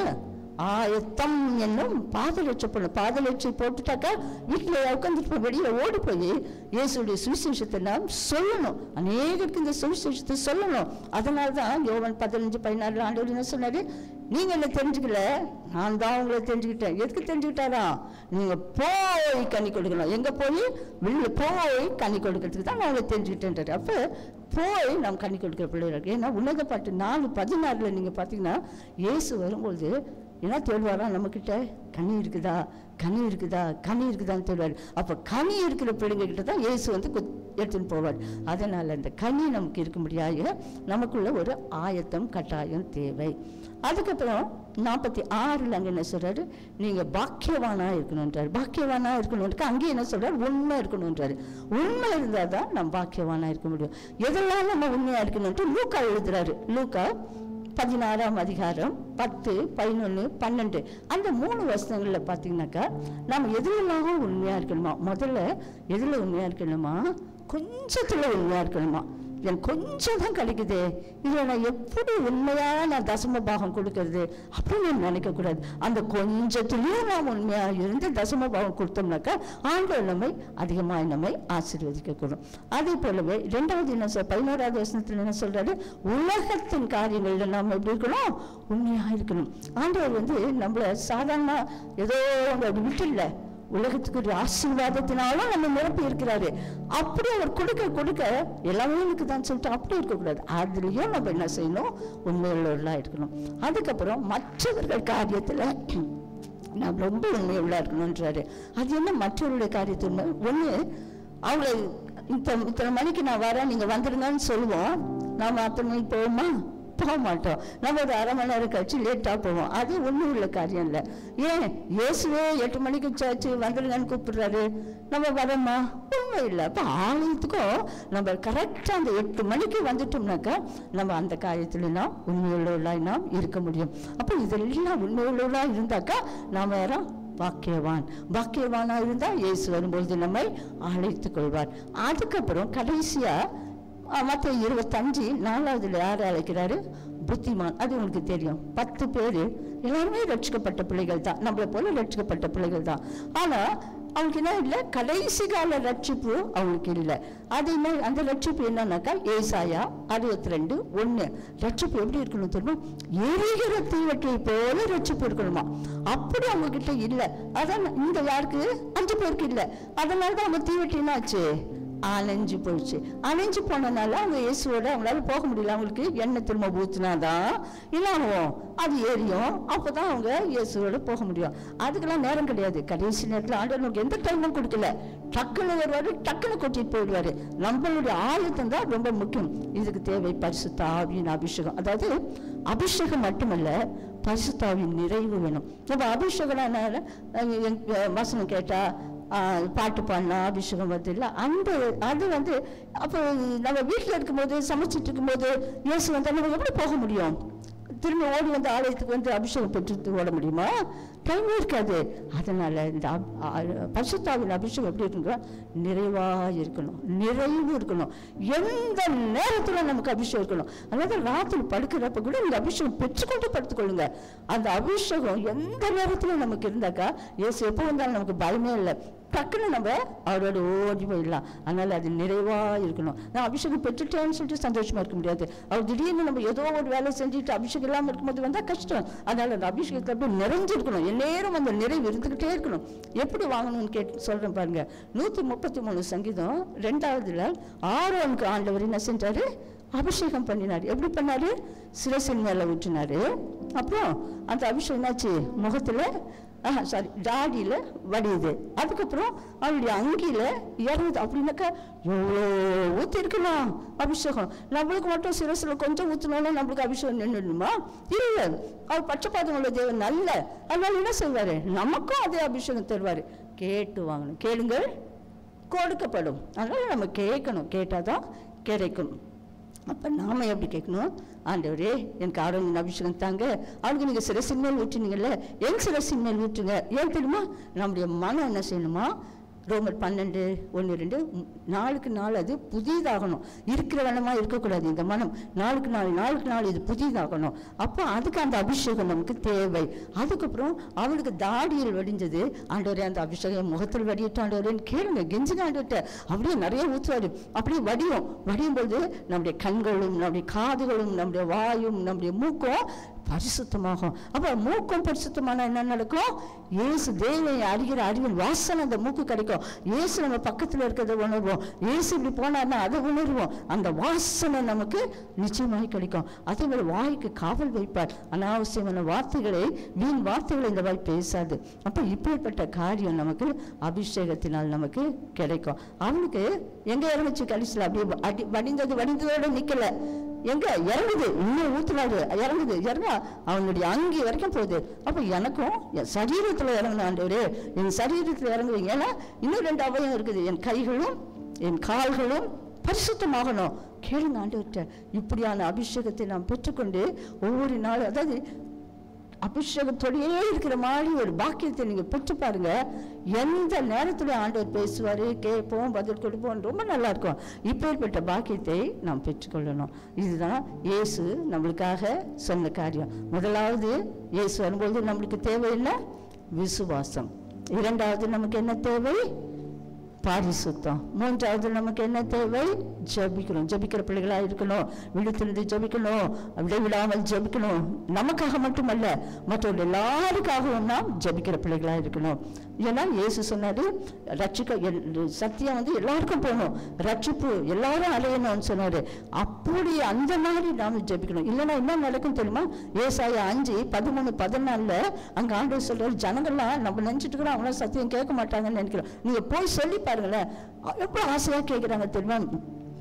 Speaker 2: ஆயத்தம் என்னும் பாதலட்சை பண்ணணும் பாதலட்சை போட்டுட்டாக்கா வீட்டில் உட்காந்துட்டு போய் வெளியே ஓடி போய் இயேசுடைய சுவிசேஷத்தை நாம் சொல்லணும் அநேகருக்கு இந்த சுவிசேஷத்தை சொல்லணும் அதனால தான் யோவன் பதினஞ்சு பதினாறு ஆண்டு என்ன சொன்னாரு நீங்க என்ன தெரிஞ்சுக்கல நான் தான் உங்களை தெரிஞ்சுக்கிட்டேன் எதுக்கு தெரிஞ்சுக்கிட்டாரா நீங்க போய் கனி கொடுக்கணும் எங்க போய் வெளியில போய் கனி கொடுக்கறதுக்கு தான் நான் உங்களை தெரிஞ்சுக்கிட்டேன்றாரு அப்ப போய் நாம் கனி கொடுக்கிற பிள்ளைகள் ஏன்னா உன்னத பாட்டு நாலு பதினாறுல நீங்க பாத்தீங்கன்னா இயேசு வரும்போது என்ன தேடுவாரா நம்மக்கிட்ட கனி இருக்குதா கனி இருக்குதா கனி இருக்குதான்னு தேடுவார் அப்ப கனி இருக்கிற பிள்ளைங்க கிட்ட தான் இயேசு வந்து குத்- எடுத்துன்னு போவார் அதனால அந்த கனி நமக்கு இருக்க முடியாத நமக்குள்ள ஒரு ஆயத்தம் கட்டாயம் தேவை அதுக்கப்புறம் நாற்பத்தி ஆறுல அங்க என்ன சொல்றாரு நீங்க பாக்கியவானா இருக்கணும்ன்றாரு பாக்கியவானா இருக்கணும்னு அங்கே என்ன சொல்றாரு உண்மை இருக்கணும்ன்றாரு உண்மை இருந்தால் தான் நம்ம பாக்கியவானா இருக்க முடியும் எதெல்லாம் நம்ம உண்மையா இருக்கணும்ட்டு லூக்கா எழுதுறாரு லூக்கா பதினாறாம் அதிகாரம் பத்து பதினொன்று பன்னெண்டு அந்த மூணு வசனங்களில் பார்த்தீங்கன்னாக்கா நம்ம எதுலெல்லாம் உண்மையாக இருக்கணுமா முதல்ல எதில் உண்மையாக இருக்கணுமா கொஞ்சத்தில் உண்மையாக இருக்கணுமா எனக்கு கொஞ்சம் தான் கிடைக்குது இதில் நான் எப்படி உண்மையாக நான் தசம பாகம் கொடுக்கறது அப்படின்னு நம்ம நினைக்கக்கூடாது அந்த கொஞ்சத்துலேயும் நாம் உண்மையாக இருந்து தசம பாகம் கொடுத்தோம்னாக்கா ஆண்டவர் நம்மை அதிகமாக நம்மை ஆசீர்வதிக்கக்கூடும் அதே போலவே ரெண்டாவது என்ன சொல் பதினோராவது வசனத்தில் என்ன சொல்றாரு உலகத்தின் காரியங்களில் நாம் எப்படி இருக்கணும் உண்மையாக இருக்கணும் ஆண்டவர் வந்து நம்மள சாதாரண ஏதோ அப்படி விட்டுல உலகத்துக்கு ஒரு ஆசீர்வாதத்தினாலும் நம்ம நிரப்பி இருக்கிறாரு அப்படி அவர் கொடுக்க கொடுக்க எல்லாமே எனக்கு தான் சொல்லிட்டு அப்படி இருக்கக்கூடாது அதுலயும் நம்ம என்ன செய்யணும் உண்மையுள்ளவர்களா இருக்கணும் அதுக்கப்புறம் மற்றவர்கள் காரியத்துல நாம் ரொம்ப உண்மையுள்ளா இருக்கணும்ன்றாரு அது என்ன மற்றவருடைய காரியத்து உண்மை ஒண்ணு அவளை இந்த இத்தனை மணிக்கு நான் வரேன் நீங்க வந்துடுங்கன்னு சொல்லுவோம் நாம அத்தனை மணிக்கு போவோமா போக மாட்டோம் நம்ம ஒரு அரை மணி நேரம் கழிச்சு லேட்டாக போவோம் அது ஒன்றும் உள்ள காரியம் இல்லை ஏன் இயேசுவே எட்டு மணிக்கு சாச்சு வந்துடுங்கன்னு கூப்பிடுறாரு நம்ம வரோமா உண்மை இல்லை அப்போ ஆலயத்துக்கும் நம்ம கரெக்டாக அந்த எட்டு மணிக்கு வந்துட்டோம்னாக்கா நம்ம அந்த காரியத்துலலாம் உண்மையுள்ளவர்களாக நாம் இருக்க முடியும் அப்போ இதெல்லாம் உண்மையுள்ளவர்களாக இருந்தாக்கா நாம் யாரும் பாக்கியவான் பாக்கியவானா இருந்தா இயேசு வரும்பொழுது நம்மை அழைத்துக் கொள்வார் அதுக்கப்புறம் கடைசியா மற்ற இருபத்தஞ்சு நாலாவதுல யார் அழைக்கிறாரு புத்திமான் அது உங்களுக்கு தெரியும் பத்து பேர் எல்லாருமே ரட்சிக்கப்பட்ட பிள்ளைகள் தான் நம்மளை போல ரட்சிக்கப்பட்ட பிள்ளைகள் தான் ஆனா அவங்களுக்கு என்ன இல்லை கடைசி கால ரட்சிப்பு அவங்களுக்கு இல்லை அது என்ன அந்த ரட்சிப்பு என்னன்னாக்கா ஏசாயா அறுபத்தி ரெண்டு ஒன்று ரட்சிப்பு எப்படி இருக்கணும் தெரியுமா எரிகிற தீவட்டியை போல ரட்சிப்பு இருக்கணுமா அப்படி அவங்க கிட்ட இல்லை அதான் இந்த யாருக்கு அஞ்சு பேருக்கு இல்லை அதனால தான் அவங்க தீவட்டி என்னாச்சு அலைஞ்சு போயிடுச்சு அலைஞ்சு போனனால அவங்க இயேசுவோட அவங்களால போக முடியல அவங்களுக்கு எண்ணெய் திரும்ப ஊத்துனாதான் இல்லாமல் அது ஏறியும் அப்பதான் அவங்க இயேசுவோட போக முடியும் அதுக்கெல்லாம் நேரம் கிடையாது கடைசி நேரத்தில் ஆண்டவர் நமக்கு எந்த டைமும் கொடுக்கல டக்குன்னு வருவாரு டக்குன்னு கொட்டிட்டு போயிடுவாரு நம்மளுடைய ஆயுதம் தான் ரொம்ப முக்கியம் இதுக்கு தேவை பரிசுத்த ஆவியின் அபிஷேகம் அதாவது அபிஷேகம் மட்டுமல்ல பரிசுத்தாவின் நிறைவு வேணும் நம்ம அபிஷேகம் வசனம் கேட்டா ஆஹ் பாட்டு பாடலாம் அபிஷேகம் வருது இல்லை அந்த அது வந்து அப்போ நம்ம வீட்டில் இருக்கும்போது சமைச்சிட்டு இருக்கும்போது இயேசு வந்தால் நம்ம எப்படி போக முடியும் திரும்ப ஓடி வந்து ஆலயத்துக்கு வந்து அபிஷேகம் பெற்று ஓட முடியுமா டைம் இருக்காது அதனால இந்த அப்- ஆ- பரிசுத்தாவின் அபிஷேகம் எப்படி இருக்கணும் நிறைவா இருக்கணும் நிறைவு இருக்கணும் எந்த நேரத்துல நமக்கு அபிஷேகம் இருக்கணும் அதாவது ராத்திரி படுக்கிறப்ப கூட இந்த அபிஷேகம் பெற்றுக்கொண்டு படுத்துக்கொள்ளுங்க அந்த அபிஷேகம் எந்த நேரத்துல நமக்கு இருந்தாக்கா இயேசு எப்போ வந்தாலும் நமக்கு பயமே இல்லை டக்குன்னு நம்ம அவரோட ஓடி போயிடலாம் அதனால அது நிறைவா இருக்கணும் நான் அபிஷேகம் பெற்றுட்டேன்னு சொல்லிட்டு சந்தோஷமா இருக்க முடியாது அவர் திடீர்னு நம்ம ஏதோ ஒரு வேலை செஞ்சுட்டு அபிஷேகம் இல்லாமல் இருக்கும்போது வந்தா கஷ்டம் அதனால அந்த அபிஷேகத்தை அப்படியே நிறைஞ்சிருக்கணும் எந்நேரம் அந்த நிறைவு இருந்துகிட்டே இருக்கணும் எப்படி வாங்கணும்னு கேட்டு சொல்றேன் பாருங்க நூத்தி முப்பத்தி மூணு சங்கீதம் ரெண்டாவதுல ஆரோனுக்கு ஆண்டவர் என்ன செஞ்சாரு அபிஷேகம் பண்ணினார் எப்படி பண்ணாரு சிரசின் மேல ஊற்றினாரு அப்புறம் அந்த அபிஷேகம் என்னாச்சு முகத்துல சாரி தாடியில வடியுது அதுக்கப்புறம் அவருடைய அங்கியில இறங்குது அப்படின்னாக்கா எவ்வளோ ஊற்றிருக்கலாம் அபிஷேகம் நம்மளுக்கு மட்டும் சிரசில் கொஞ்சம் ஊற்றினோன்னா நம்மளுக்கு அபிஷேகம் நின்றுடுமா இல்லை அவர் பட்சபாதம் உள்ள தேவன் நல்ல அதனால என்ன செய்வாரு நமக்கும் அதே அபிஷேகம் தருவாரு கேட்டு வாங்கணும் கேளுங்கள் கொடுக்கப்படும் அதனால நம்ம கேட்கணும் கேட்டாதான் கிடைக்கும் அப்போ நாம எப்படி கேட்கணும் ஆண்டவரே எனக்கு ஆரோக்கிய அபிஷேகம் தாங்க அவனுக்கு நீங்கள் சிரசின் மேல் ஊற்றினீங்கல்ல என் சிரசின் மேல் ஊற்றுங்க ஏன் தெரியுமா நம்முடைய மனம் என்ன செய்யணுமா ரோமர் பன்னெண்டு ஒன்று ரெண்டு ம், நாளுக்கு நாள் அது புதிதாகணும் இருக்கிற வண்ணமாக இருக்கக்கூடாது இந்த மனம் நாளுக்கு நாள் நாளுக்கு நாள் இது புதிதாகணும் அப்போ அதுக்கு அந்த அபிஷேகம் நமக்கு தேவை அதுக்கப்புறம் அவளுக்கு தாடியில் வடிஞ்சது ஆண்டவரே அந்த அபிஷேகம் முகத்தில் வடியட்டும் ஆண்டவரேன்னு கேளுங்க கெஞ்சுங்க ஆண்டவர்கிட்ட அப்படியே நிறைய ஊற்றுவாரு அப்படியே வடியும் வடியும் போது நம்முடைய கண்களும் நம்முடைய காதுகளும் நம்முடைய வாயும் நம்முடைய மூக்கும் பரிசுத்தமாகும் அப்ப மூக்கும் பரிசுத்தமான என்ன நடக்கும் இயேசு தேவனை அறிகிற அறிவின் வாசனை அந்த மூக்கு கிடைக்கும் இயேசு நம்ம பக்கத்துல இருக்கிறத உணர்வோம் இயேசு இப்படி போனார்னா அதை உணர்வோம் அந்த வாசனை நமக்கு நிச்சயமாய் கிடைக்கும் அதே மாதிரி வாய்க்கு காவல் வைப்பார் அனாவசியமான வார்த்தைகளை வீண் வார்த்தைகளை இந்த வாய் பேசாது அப்ப இப்பேற்பட்ட காரியம் நமக்கு அபிஷேகத்தினால் நமக்கு கிடைக்கும் அவனுக்கு எங்க இறங்குச்சு கடைசியில் அப்படியே அடி வடிந்தது வடிந்ததோட நிக்கல எங்க இறங்குது இன்னும் ஊத்துறாரு இறங்குது இறங்கா அவனுடைய அங்கி வரைக்கும் போகுது அப்ப எனக்கும் என் சரீரத்துல இறங்கணும் ஆண்டவரே என் சரீரத்துல இறங்குவீங்க ஏன்னா இன்னும் ரெண்டு அவயம் இருக்குது என் கைகளும் என் கால்களும் பரிசுத்தமாகணும் கேளுங்க ஆண்டவர்கிட்ட இப்படியான அபிஷேகத்தை நாம் பெற்றுக்கொண்டு ஒவ்வொரு நாள் அதாவது அபிஷேகத்தோடையே இருக்கிற மாதிரி ஒரு பாக்கியத்தை நீங்க பெற்று பாருங்க எந்த நேரத்துல ஆண்டவர் பேசுவாரு கேட்போம் பதில் கொடுப்போம் ரொம்ப நல்லா இருக்கும் இப்பேற்பட்ட பாக்கியத்தை நாம் பெற்றுக்கொள்ளணும் இதுதான் இயேசு நம்மளுக்காக சொன்ன காரியம் முதலாவது இயேசு வரும்போது நம்மளுக்கு தேவை என்ன விசுவாசம் இரண்டாவது நமக்கு என்ன தேவை பாரிசுத்தம் மூன்றாவது நமக்கு என்ன தேவை ஜபிக்கணும் ஜபிக்கிற பிள்ளைகளா இருக்கணும் விழுத்திருந்து ஜபிக்கணும் விடாமல் ஜபிக்கணும் நமக்காக மட்டுமல்ல மற்றவர்கள் எல்லாருக்காகவும் நாம் ஜபிக்கிற பிள்ளைகளா இருக்கணும் ஏன்னா இயேசு சொன்னாரு ரட்சிக்க எல்- சத்தியம் வந்து எல்லாருக்கும் போகணும் ரட்சிப்பு எல்லாரும் அலையணும்னு சொன்னாரு அப்படி அந்த மாதிரி நாம ஜெபிக்கணும் இல்லைன்னா என்ன நடக்கும் தெரியுமா ஏசாயா அஞ்சு பதிமூணு பதினாலுல அங்க ஆண்டவர் சொல்றாரு ஜனங்கள்லாம் நம்ம நினைச்சிட்டு இருக்கிறோம் அவங்களாம் சத்தியம் கேட்க மாட்டாங்கன்னு நினைக்கிறோம் நீங்க போய் சொல்லி பாருங்களேன் எவ்வளவு ஆசையா கேட்கிறாங்க தெரியுமா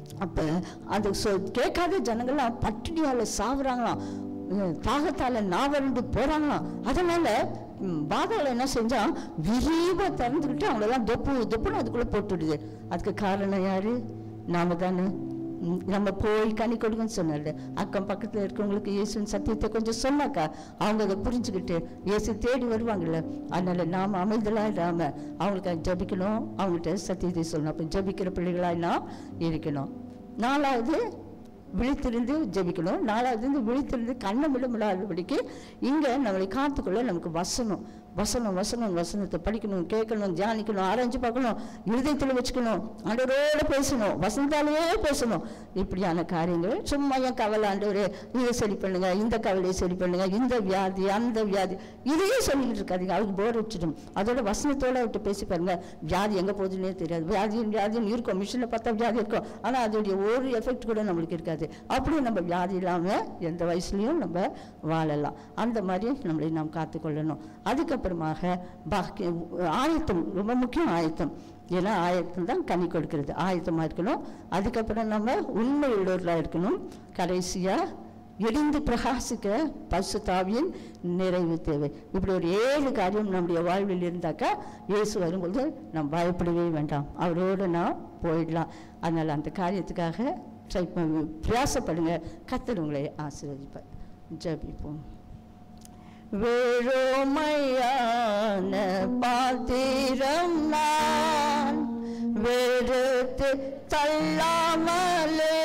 Speaker 2: அப்போ அது சொ கேட்காத ஜனங்கள்லாம் பட்டினியால் சாவுறாங்களாம் உம், தாகத்தால நாவறண்டு போறாங்களாம் அதனால ம், பாதாளம் என்ன செஞ்சா விரிவா திறந்துக்கிட்டு அவங்களெல்லாம் தொப்பு தொப்புன்னு அதுக்குள்ள போட்டுடுது அதுக்கு காரணம் யாரு நாம தானே ம், நம்ம போய் கனி கொடுங்கன்னு சொன்னாரு அக்கம் பக்கத்துல இருக்கவங்களுக்கு இயேசுவின் சத்தியத்தை கொஞ்சம் சொன்னாக்கா அவங்க அதை புரிஞ்சுக்கிட்டு இயேசு தேடி வருவாங்கல்ல அதனால நாம அமைதலா இல்லாம அவங்களுக்கு ஜபிக்கணும் அவங்கள்ட்ட சத்தியத்தை சொல்லணும் அப்போ ஜபிக்கிற பிள்ளைகளாய் நாம் இருக்கணும் நாலாவது விழித்திருந்து ஜெபிக்கணும் நாலாவது வந்து விழித்திருந்து கண்ணை விழுமிடாதபடிக்கு இங்கே நம்மளை காத்துக்குள்ள நமக்கு வசனம் வசனம் வசனம் வசனத்தை படிக்கணும் கேட்கணும் தியானிக்கணும் ஆராய்ச்சி பார்க்கணும் இருதயத்தில் வச்சுக்கணும் ஆண்டவரோட பேசணும் வசனத்தாலேயே பேசணும் இப்படியான காரியங்கள் சும்மா என் கவலை ஆண்டவரே இதை சரி பண்ணுங்க இந்த கவலையை சரி பண்ணுங்க இந்த வியாதி அந்த வியாதி இதையே சொல்லிக்கிட்டு இருக்காதீங்க அவருக்கு போர் வச்சிடும் அதோட வசனத்தோட விட்டு பேசி பாருங்க வியாதி எங்கே போகுதுன்னே தெரியாது வியாதியும் வியாதியும் இருக்கும் மிஷினில் பார்த்தா வியாதி இருக்கும் ஆனால் அதோடைய ஒரு எஃபெக்ட் கூட நம்மளுக்கு இருக்காது அப்படியே நம்ம வியாதி இல்லாமல் எந்த வயசுலையும் நம்ம வாழலாம் அந்த மாதிரி நம்மளை நாம் காத்துக்கொள்ளணும் அதுக்கப்புறமாக பாக்கி ஆயத்தம் ரொம்ப முக்கியம் ஆயத்தம் ஏன்னா ஆயத்தம் தான் கனி கொடுக்கிறது ஆயத்தமாக இருக்கணும் அதுக்கப்புறம் நம்ம உண்மை உள்ளவர்களாக இருக்கணும் கடைசியாக எரிந்து பிரகாசிக்க பசுத்தாவியின் நிறைவு தேவை இப்படி ஒரு ஏழு காரியம் நம்முடைய வாழ்வில் இருந்தாக்கா இயேசு வரும்போது நாம் பயப்படவே வேண்டாம் அவரோடு நாம் போயிடலாம் அதனால் அந்த காரியத்துக்காக ட்ரை பண்ண பிரயாசப்படுங்க கத்தர் உங்களை ஆசீர்வதிப்பார் ஜபிப்போம் வெறுமையான பாத்திரம் நான் வெறுத்து தள்ளாமலே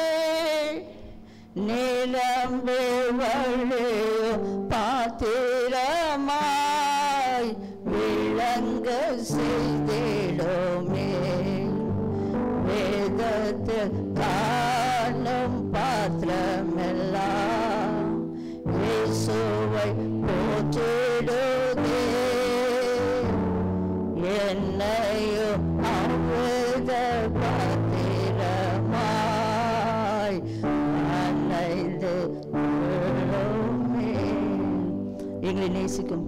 Speaker 2: நிலம்பு பாத்திரமாய் விளங்க செய்திடுமே வேதத்து காணும் பாத்திரமெல்லாம் இயேசுவை போற்றிடுதே என்னையும் அமுத பாத்திரமாய் அணைந்து விழுமே. எங்களை நேசிக்கும்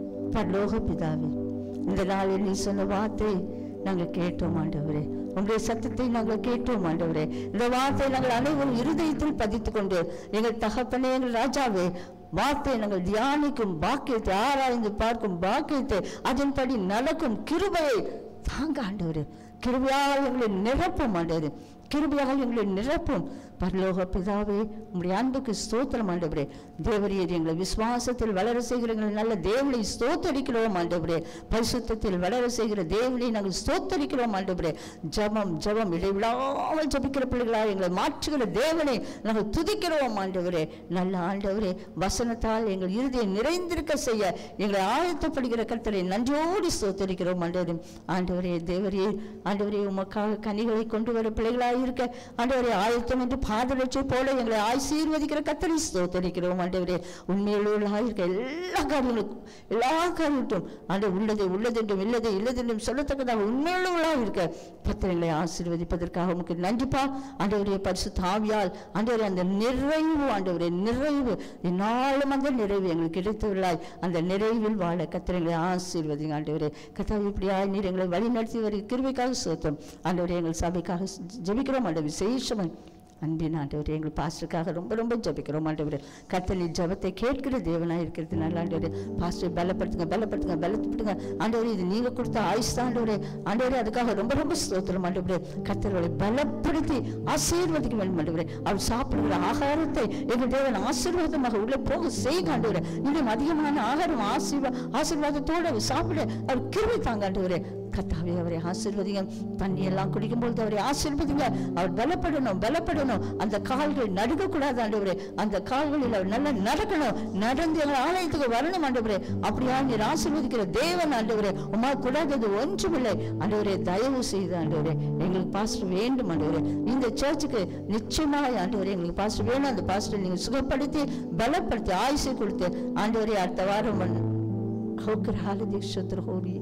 Speaker 2: பரலோக பிதாவே இந்த நாளில் நீ சொன்ன வார்த்தை நாங்கள் கேட்டோம் ஆண்டவரே உங்களுடைய சத்தத்தை நாங்கள் கேட்டோம் ஆண்டவரே இந்த வார்த்தை நாங்கள் அனைவரும் இருதயத்தில் பதித்துக் கொண்டு எங்கள் தகப்பனே எங்கள் ராஜாவே வார்த்தை நாங்கள் தியானிக்கும் பாக்கியத்தை ஆராய்ந்து பார்க்கும் பாக்கியத்தை அதன்படி நடக்கும் கிருபையை தாங்க ஆண்டவரே கிருபையால் எங்களை நிரப்பும் ஆண்டவரே கிருபையால் எங்களை நிரப்பும் பரலோக பிதாவே உம்முடைய அன்புக்கு ஸ்தோத்திரம் ஆண்டவரே தேவரீர் எங்களை விசுவாசத்தில் வளர செய்கிற எங்கள் நல்ல தேவனை ஸ்தோத்தரிக்கிறோம் ஆண்டவரே பரிசுத்தத்தில் வளர செய்கிற தேவனை நாங்கள் ஸ்தோத்தரிக்கிறோம் ஆண்டவரே ஜபம் ஜபம் இடைவிடாமல் ஜபிக்கிற பிள்ளைகளாக எங்களை மாற்றுகிற தேவனை நாங்கள் துதிக்கிறோம் ஆண்டவரே நல்ல ஆண்டவரே வசனத்தால் எங்கள் இறுதியை நிறைந்திருக்க செய்ய எங்களை ஆயத்தப்படுகிற கர்த்தரை நன்றியோடு ஸ்தோத்தரிக்கிறோம் ஆண்டவரே ஆண்டவரே தேவரே ஆண்டவரே உமக்காக கனிகளை கொண்டு வர பிள்ளைகளாக இருக்க ஆண்டவரே ஆயத்தம் என்று பாதரட்சை போல எங்களை ஆசீர்வதிக்கிற கத்தரை ஸ்தோத்தரிக்கிறோம் ஆண்டவரே உண்மையுள்ளவர்களாக இருக்க எல்லா காரியங்களுக்கும் எல்லா காரியத்தும் ஆண்டவர் உள்ளதை உள்ளதென்றும் இல்லதை இல்லதென்றும் சொல்லத்தக்கதாக உண்மையுள்ளவர்களாக இருக்க கத்தரைகளை ஆசீர்வதிப்பதற்காக உமக்கு நன்றிப்பா ஆண்டவரே பரிசு தாவியால் ஆண்டவரே அந்த நிறைவு ஆண்டவரே நிறைவு என்னாலும் அந்த நிறைவு எங்களுக்கு கிடைத்தவர்களாய் அந்த நிறைவில் வாழ கத்திரங்களை ஆசீர்வதிங்க ஆண்டவரே கத்தாவை இப்படியாய் நீர் எங்களை வழி நடத்தி வருகிற கிருபைக்காக சோத்தம் ஆண்டவரே எங்கள் சபைக்காக ஜெபிக்கிறோம் ஆண்டவர் விசேஷமாக அன்பின் ஆண்டவரே எங்கள் பாஸ்டருக்காக ரொம்ப ரொம்ப ஜெபிக்கிறோம் ஆண்டவரே கத்தலி ஜெபத்தை கேட்கிற தேவனாக இருக்கிறது நல்ல ஆண்டவரே பாஸ்டர் பலப்படுத்துங்க பலப்படுத்துங்க பலப்படுத்துங்க ஆண்டவரே இது நீங்க கொடுத்த ஆயுஷ் தான் ஆண்டவரே ஆண்டவரே அதுக்காக ரொம்ப ரொம்ப ஸ்தோத்திரம் ஆண்டவரே கத்தர்களை பலப்படுத்தி ஆசீர்வதிக்க வேண்டும் ஆண்டவரே அவர் சாப்பிடுகிற ஆகாரத்தை எங்கள் தேவன் ஆசீர்வாதமாக உள்ள போக செய்யுங்க ஆண்டவரே இன்னும் அதிகமான ஆகாரம் ஆசீர்வா ஆசீர்வாதத்தோடு அவர் சாப்பிட அவர் கிருபை தாங்க ஆண்டவரே கத்தாவே அவரை ஆசீர்வதிங்க தண்ணி எல்லாம் குடிக்கும்போது அவரை ஆசீர்வதிங்க அவர் பலப்படணும் பலப்படணும் அந்த கால்கள் நடுக்கக்கூடாது ஆண்டவரே அந்த கால்களில் அவர் நல்லா நடக்கணும் நடந்து எங்கள் ஆலயத்துக்கு வரணும் ஆண்டவரே அப்படியா நீர் ஆசீர்வதிக்கிற தேவன் ஆண்டவரே உமா கூடாதது ஒன்றுமில்லை ஆண்டவரே தயவு செய்து ஆண்டவரே எங்களுக்கு பாஸ்டர் வேண்டும் ஆண்டவரே இந்த சர்ச்சுக்கு நிச்சயமாக ஆண்டவரே எங்களுக்கு பாஸ்டர் வேணும் அந்த பாஸ்டர் நீங்க சுகப்படுத்தி பலப்படுத்தி ஆயுசை கொடுத்து ஆண்டவரே அடுத்த வாரம் ஹோக்கர் ஹாலதி சுத்திர ஹோரி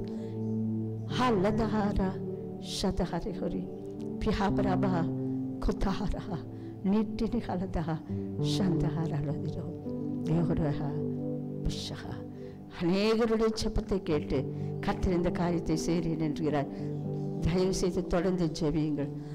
Speaker 2: ಹಲ್ಲದಹಾರ ಶತಹರಿ ಹೊರಿ ಪಿಹಾಬರಬ ಕುತಹಾರ ನಿಟ್ಟಿನಿ ಹಲದಹ ಶಂತಹಾರ ಅಳದಿರೋ தேவரக பிஷக அநேகருடைய செப்பத்தை கேட்டு கர்த்தர் இந்த காரியத்தை செய்கிறேன் என்கிறார் தயவு செய்து தொடர்ந்து ஜெபியுங்கள்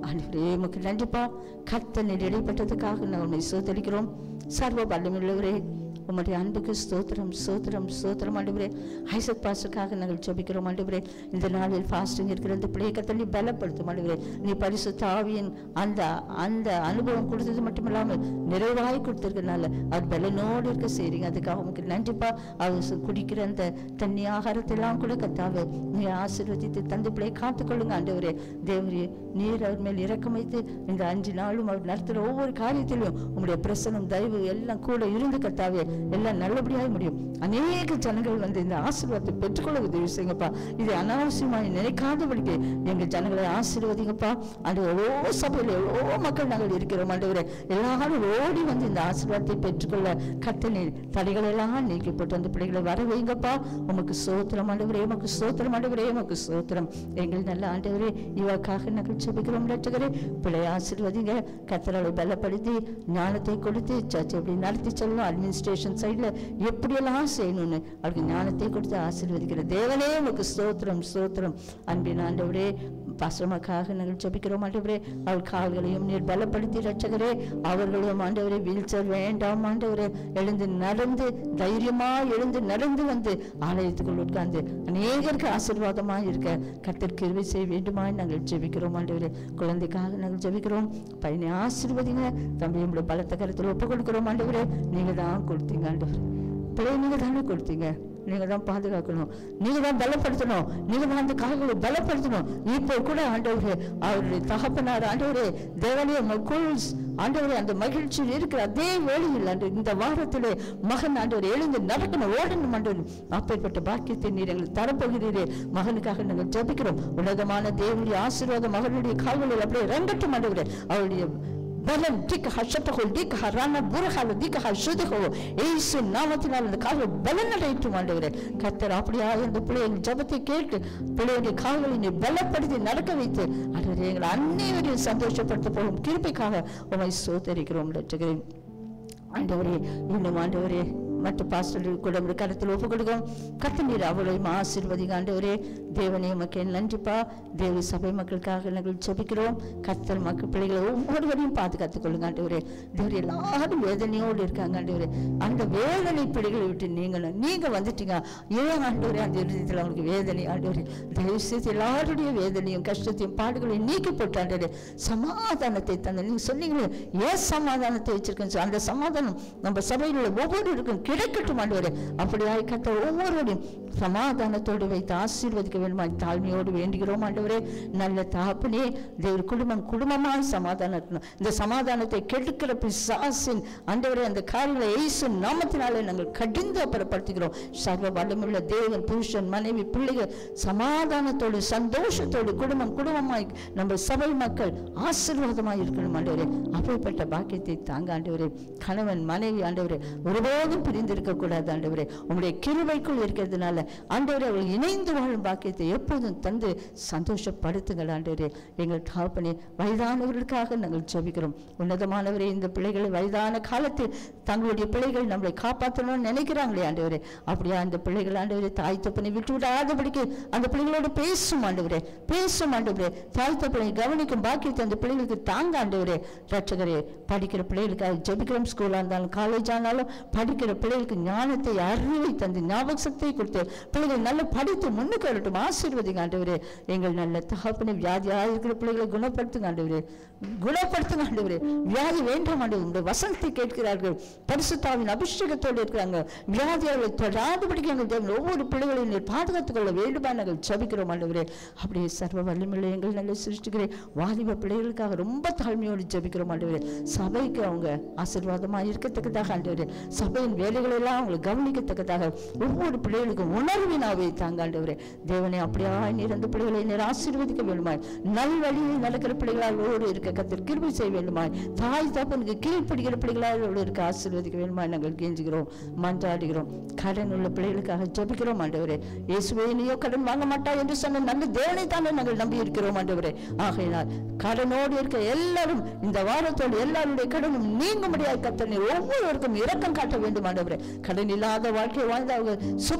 Speaker 2: ஆண்டவரே உமக்கு நன்றிப்பா கத்த நீர் இடைப்பட்டதுக்காக நான் உண்மை சோதரிக்கிறோம் சர்வ வல்லமுள்ளவரே உம்முடைய அன்புக்கு ஸ்தோத்திரம் ஸ்தோத்திரம் ஸ்தோத்திரம் ஆண்டவரே ஐசக் பாஸ்டருக்காக நாங்கள் ஜெபிக்கிறோம் ஆண்டவரே இந்த நாளில் ஃபாஸ்டிங் இருக்கிற இந்த பிள்ளையை கத்த நீ பலப்படுத்தும் ஆண்டவரே நீ பரிசுத்த ஆவியின் அந்த அந்த அனுபவம் கொடுத்தது மட்டும் இல்லாமல் நிறைவாய் கொடுத்திருக்கனால அவர் பலனோடு இருக்க செய்றீங்க அதுக்காக உமக்கு நன்றிப்பா அவர் சு- குடிக்கிற அந்த தண்ணி ஆகாரத்தெல்லாம் கூட கத்தாவே நீ ஆசீர்வதித்து தந்து பிள்ளையை காத்துக்கொள்ளுங்க ஆண்டவரே தேவரே நீர் அவர் மேல் இரக்கம் வைத்து இந்த அஞ்சு நாளும் அவர் நடத்துகிற ஒவ்வொரு காரியத்திலும் உங்களுடைய பிரசனம் தயவு எல்லாம் கூட இருந்து கத்தாவே எல்லாம் நல்லபடியாக முடியும் அநேக ஜனங்கள் வந்து இந்த ஆசீர்வாதத்தை பெற்றுக்கொள்ள உதவி செய்யுங்கப்பா இது அனாவசியமாக நினைக்காதபடிக்கு எங்க ஜனங்களை ஆசீர்வதிங்கப்பா அது எவ்வளோ சபையில் எவ்வளோ மக்கள் நாங்கள் இருக்கிறோம் ஆண்டவரே எல்லாரும் ஓடி வந்து இந்த ஆசீர்வாதத்தை பெற்றுக்கொள்ள கத்தனை தடைகள் எல்லாம் நீக்கி போட்டு அந்த பிள்ளைகளை வர வைங்கப்பா உமக்கு சோத்திரம் ஆண்டவரே உமக்கு சோத்திரம் ஆண்டவரே உமக்கு சோத்திரம் எங்கள் நல்ல ஆண்டவரே இவக்காக நாங்கள் செபிக்கிறோம் ரட்சகரே பிள்ளை ஆசீர்வதிங்க கத்தரலை பலப்படுத்தி ஞானத்தை கொடுத்து சர்ச் எப்படி நடத்தி செல்லணும் அட்மினிஸ்ட்ரேஷன் சைடில் எப்படியெல்லாம் செய்யணும்னு அவருக்கு ஞானத்தை கொடுத்து ஆசீர்வதிக்கிற தேவனே உமக்கு ஸ்தோத்திரம் ஸ்தோத்திரம் அன்பின் ஆண்டவரே பாசமக்காக நாங்கள் ஜெபிக்கிறோம் ஆண்டவரே அவள் கால்களையும் நீர் பலப்படுத்தி ரட்சகரே அவர்களும் ஆண்டவரே வீல்சேர் வேண்டாம் ஆண்டவரே எழுந்து நடந்து தைரியமா எழுந்து நடந்து வந்து ஆலயத்துக்குள் உட்கார்ந்து அநேகருக்கு ஆசீர்வாதமா இருக்க கர்த்தர் கிருபை செய்ய வேண்டுமாய் நாங்கள் ஜெபிக்கிறோம் ஆண்டவரே குழந்தைக்காக நாங்கள் ஜெபிக்கிறோம் பையனை ஆசீர்வதிங்க தம்பி உங்களுடைய பலத்த கருத்தில் ஒப்பு கொடுக்கிறோம் ஆண்டவரே நீங்க தான் கொடுத்தீங்க ஆண்டவரே பிள்ளை நீங்க தானே கொடுத்தீங்க நீங்க தான் பாதுகாக்கணும் நீங்க தான் பலப்படுத்தணும் நீங்க தான் அந்த கால்களை பலப்படுத்தணும் இப்போ கூட ஆண்டவரே அவருடைய தகப்பனார் ஆண்டவரே தேவனே மக்குள் ஆண்டவரே அந்த மகிழ்ச்சியில் இருக்கிற அதே வேளையில் அன்று இந்த வாரத்திலே மகன் ஆண்டவர் எழுந்து நடக்கணும் ஓடணும் ஆண்டவர் அப்பேற்பட்ட பாக்கியத்தை நீர் எங்களுக்கு தரப்போகிறீரே மகனுக்காக நாங்கள் ஜெபிக்கிறோம் உன்னதமான தேவனுடைய ஆசீர்வாதம் மகனுடைய கால்களில் அப்படியே ரங்கட்டும் ஆண்டவரே அவருடைய பலம் திக்க ஹஷத்தகோ திக்க ஹரான புரஹால திக்க ஹஷுதகோ ஏசு நாமத்தினால் அந்த கால்கள் பலனடையட்டும் ஆண்டவரே கர்த்தர் அப்படியா இந்த பிள்ளைகள் ஜபத்தை கேட்டு பிள்ளைகளுடைய கால்களை நீ பலப்படுத்தி நடக்க வைத்து ஆண்டவரே எங்களை அன்னைவரையும் சந்தோஷப்படுத்த போகும் கிருப்பைக்காக உமை சோதரிக்கிறோம் லட்சகிறேன் ஆண்டவரே இன்னும் ஆண்டவரே மற்ற பாஸ்டர்கள் கூட உடைய கருத்தில் ஒப்பு கொடுக்கும் கத்து நீர் அவளையும் ஆசீர்வதிங்க ஆண்டவரே தேவனே உமக்கு நன்றிப்பா தேவ சபை மக்களுக்காக நாங்கள் ஜெபிக்கிறோம் கத்தர் மக்கள் பிள்ளைகளை ஒவ்வொருவரையும் பாதுகாத்துக் கொள்ளுங்க ஆண்டவரே தேவர் எல்லாரும் வேதனையோடு இருக்காங்க ஆண்டவரே அந்த வேதனை பிள்ளைகளை விட்டு நீங்களும் நீங்க வந்துட்டீங்க ஏன் ஆண்டவரே அந்த இருதயத்தில் அவங்களுக்கு வேதனை ஆண்டவரே தயவு செய்து எல்லாருடைய வேதனையும் கஷ்டத்தையும் பாடுகளையும் நீக்கி போட்டு ஆண்டவரே சமாதானத்தை தந்த நீங்க சொன்னீங்களே ஏன் சமாதானத்தை வச்சிருக்கேன் அந்த சமாதானம் நம்ம சபையில் உள்ள ஒவ்வொருவருக்கும் கிடைக்கட்டும் ஆண்டவரே அப்படியாய் கத்த ஒவ்வொருவரையும் சமாதானத்தோடு வைத்து ஆசீர்வதிக்க வேண்டுமா தாழ்மையோடு வேண்டுகிறோம் ஆண்டவரே நல்ல தாப்பனே தேவர் குடும்பம் குடும்பமாய் சமாதானம் இருக்கணும் இந்த சமாதானத்தை கெடுக்கிற பிசாசின் ஆண்டவரே அந்த காரியங்களை இயேசு நாமத்தினாலே நாங்கள் கடிந்து அப்புறப்படுத்துகிறோம் சர்வ வல்லமுள்ள தேவன் புருஷன் மனைவி பிள்ளைகள் சமாதானத்தோடு சந்தோஷத்தோடு குடும்பம் குடும்பமாய் நம்ம சபை மக்கள் ஆசீர்வாதமாய் இருக்கணும் ஆண்டவரே அப்படிப்பட்ட பாக்கியத்தை தாங்க ஆண்டவரே கணவன் மனைவி ஆண்டவரே ஒருபோதும் பிரிந்திருக்க கூடாது ஆண்டவரே உங்களுடைய கிருபைக்குள் இருக்கிறதுனால ஆண்டவரே அவர்கள் இணைந்து வாழும் பாக்கியத்தை எப்போதும் தந்து சந்தோஷப்படுத்துங்கள் ஆண்டவரே எங்கள் தாப்பனே வயதானவர்களுக்காக நாங்கள் ஜெபிக்கிறோம் உன்னதமானவரே இந்த பிள்ளைகளை வயதான காலத்தில் தங்களுடைய பிள்ளைகள் நம்மளை காப்பாற்றணும்னு நினைக்கிறாங்களே ஆண்டவரே அப்படியா அந்த பிள்ளைகள் ஆண்டவரே தாய் தப்பனை விட்டு விடாதபடிக்கு அந்த பிள்ளைகளோட பேசும் ஆண்டவரே பேசும் ஆண்டவரே தாய் தப்பனை கவனிக்கும் பாக்கியத்தை அந்த பிள்ளைகளுக்கு தாங்க ஆண்டவரே ரட்சகரே படிக்கிற பிள்ளைகளுக்காக ஜெபிக்கிறோம் ஸ்கூலாக இருந்தாலும் காலேஜ் ஆனாலும் படிக்கிற பிள்ளைகளுக்கு ஞானத்தை அறிவை தந்து ஞாபக சக்தியை கொடுத்து பிள்ளைகள் நல்லா படித்து முன்னுக்கு வரட்டும் ஆசீர்வதிங்க ஆண்டவரே எங்கள் நல்ல தகப்பனை வியாதியாக இருக்கிற பிள்ளைகளை குணப்படுத்துங்க ஆண்டவரே குணப்படுத்துங்க ஆண்டவரே வியாதி வேண்டாம் ஆண்டவரே உங்களுடைய வசனத்தை கேட்கிறார்கள் பரிசுத்தாவின் அபிஷேகத்தோடு இருக்கிறாங்க வியாதி அவர்களை தொடாதபடிக்கு எங்கள் தேவன் ஒவ்வொரு பிள்ளைகளையும் நீர் பாதுகாத்துக் கொள்ள வேண்டுமா நாங்கள் ஜபிக்கிறோம் ஆண்டவரே அப்படியே சர்வ வல்லமில்லை எங்கள் நல்ல சிருஷ்டிக்கிறேன் வாலிப பிள்ளைகளுக்காக ரொம்ப தாழ்மையோடு ஜபிக்கிறோம் ஆண்டவரே சபைக்கு அவங்க ஆசீர்வாதமாக இருக்கத்தக்கதாக ஆண்டவரே சபையின் வேலைகளை எல்லாம் அவங்களை கவனிக்கத்தக்கதாக ஒவ்வொரு பிள்ளைகளுக்கும் உணர்வினாவை தாங்க ஆண்டவரே தேவனை அப்படியா நீர் அந்த பிள்ளைகளை நீர் ஆசீர்வதிக்க வேண்டுமாய் நல் வழியில் நடக்கிற பிள்ளைகளால் இருக்க கத்தர் கிருபை செய்ய வேண்டுமாய் தாய் தப்பனுக்கு கீழ்ப்படுகிற பிள்ளைகளால் இருக்க ஆசீர்வதிக்க வேண்டுமாய் நாங்கள் கெஞ்சுகிறோம் மன்றாடுகிறோம் கடன் உள்ள பிள்ளைகளுக்காக ஜெபிக்கிறோம் ஆண்டவரே இயேசுவே நீயோ கடன் வாங்க மாட்டா என்று சொன்ன நல்ல தேவனை தானே நாங்கள் நம்பி இருக்கிறோம் ஆண்டவரே ஆகையினால் கடனோடு இருக்க எல்லாரும் இந்த வாரத்தோடு எல்லாருடைய கடனும் நீங்கும்படியாக கத்தனை ஒவ்வொருவருக்கும் இரக்கம் காட்ட வேண்டும் ஆண்டவரே கடன் இல்லாத வாழ்க்கை வாழ்ந்து அவங்க சுபித்திருக்க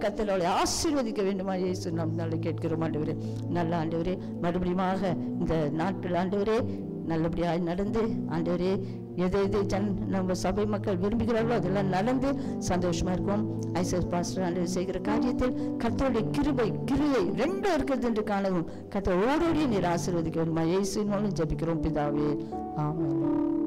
Speaker 2: கத்தலோட ஆசீர்வதிக்க வேண்டுமா இயேசு நாம் நல்ல கேட்கிறோம் ஆண்டவரே நல்ல ஆண்டவரே மறுபடியுமாக இந்த நாட்கள் ஆண்டவரே நல்லபடியாக நடந்து ஆண்டவரே எது எது ஜன் நம்ம சபை மக்கள் விரும்புகிறார்களோ அதெல்லாம் நடந்து சந்தோஷமா இருக்கும் ஐசஸ் பாஸ்டர் ஆண்டவர் செய்கிற காரியத்தில் கர்த்தருடைய கிருபை கிருவை ரெண்டும் இருக்கிறது என்று காணவும் கர்த்தர் ஓடோடி நீர் ஆசீர்வதிக்க வேண்டுமா இயேசுவின் மூலம் ஜெபிக்கிறோம் பிதாவே ஆமென்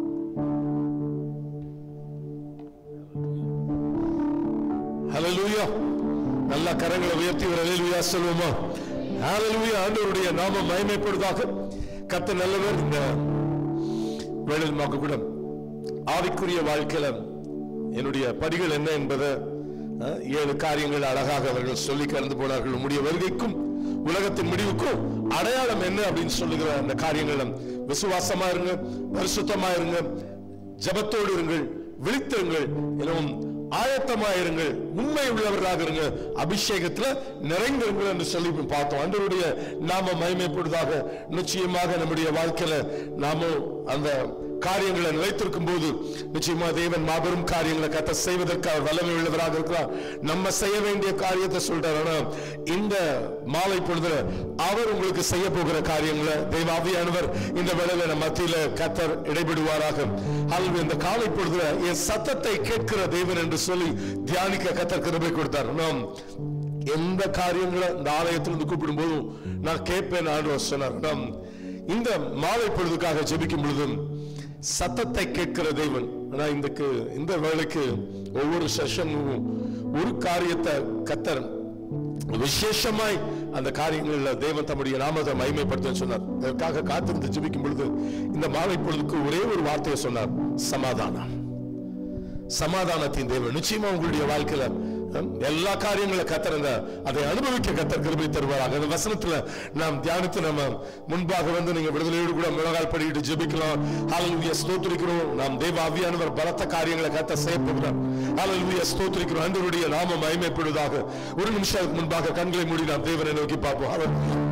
Speaker 1: ஹalleluya நல்ல கரங்களை உயர்த்தி ஒரு ஹalleluya சொல்லுவோமா ஹalleluya ஆண்டவருடைய நாமம் மகிமைப்படுவதாக கர்த்தர் நல்லவர் இந்த வேளையில் மாக்க கூட ஆவிக்குரிய வாழ்க்கையில என்னுடைய படிகள் என்ன என்பதை அஹ், ஏழு காரியங்கள் அழகாக அவர்கள் சொல்லி கடந்து போனார்கள் உம்முடைய வருகைக்கும் உலகத்தின் முடிவுக்கும் அடையாளம் என்ன அப்படின்னு சொல்லுகிற அந்த காரியங்கள் விசுவாசமா இருங்க பரிசுத்தமா இருங்க ஜபத்தோடு இருங்கள் விழித்திருங்கள் எனவும் ஆயத்தமாயிருங்கள் உண்மை உள்ளவர்களாக இருங்க அபிஷேகத்துல நிறைந்திருங்கள் என்று சொல்லி பார்த்தோம் அன்றருடைய நாம மகிமைப்படுவதாக நிச்சயமாக நம்முடைய வாழ்க்கையில நாம அந்த காரியங்களை நிலைத்திருக்கும் போது நிச்சயமா தேவன் மாபெரும் காரியங்களை கத்த செய்வதற்கு அவர் வல்லமை உள்ளவராக இருக்கிறார் நம்ம செய்ய வேண்டிய காரியத்தை சொல்றார் ஆனா இந்த மாலை பொழுதுல அவர் உங்களுக்கு செய்ய போகிற காரியங்களை தெய்வாவியானவர் இந்த வேளையில நம்ம மத்தியில கத்தர் இடைபெடுவாராக அல்லது இந்த காலை பொழுதுல என் சத்தத்தை கேட்கிற தேவன் என்று சொல்லி தியானிக்க கத்தர் கிருபை கொடுத்தார் நாம் எந்த காரியங்களை இந்த ஆலயத்திலிருந்து கூப்பிடும் போதும் நான் கேட்பேன் ஆண்டவர் சொன்னார் நாம் இந்த மாலை பொழுதுக்காக ஜெபிக்கும் பொழுதும் சத்தத்தை கேட்கிற தேவன் ஆனா இந்தக்கு இந்த வேலைக்கு ஒவ்வொரு செஷனும் ஒரு காரியத்தை கத்தர் விசேஷமாய் அந்த காரியங்கள்ல தேவன் தம்முடைய நாமத்தை மகிமைப்படுத்த சொன்னார் அதற்காக காத்திருந்து ஜெபிக்கும் பொழுது இந்த மாலை பொழுதுக்கு ஒரே ஒரு வார்த்தையை சொன்னார் சமாதானம் சமாதானத்தின் தேவன் நிச்சயமா உங்களுடைய வாழ்க்கையில ஹம், எல்லா காரியங்களும் கத்திருந்த அதை அனுபவிக்க கத்தர் கிருபை தருவாராக அந்த வசனத்துல நாம் தியானித்து நம்ம முன்பாக வந்து நீங்க விடுதலையோடு கூட முழங்கால் படிக்கிட்டு ஜெபிக்கலாம் ஹalleluya ஸ்தோத்திரிக்கிறோம் நாம் தேவ ஆவியானவர் பலத்த காரியங்களை கத்த செய்ய போகிறார் ஹalleluya ஸ்தோத்திரிக்கிறோம் ஆண்டவருடைய நாமம் மகிமைப்படுவதாக ஒரு நிமிஷத்துக்கு முன்பாக கண்களை மூடி நாம் தேவனை நோக்கி பார்ப்போம் அவர்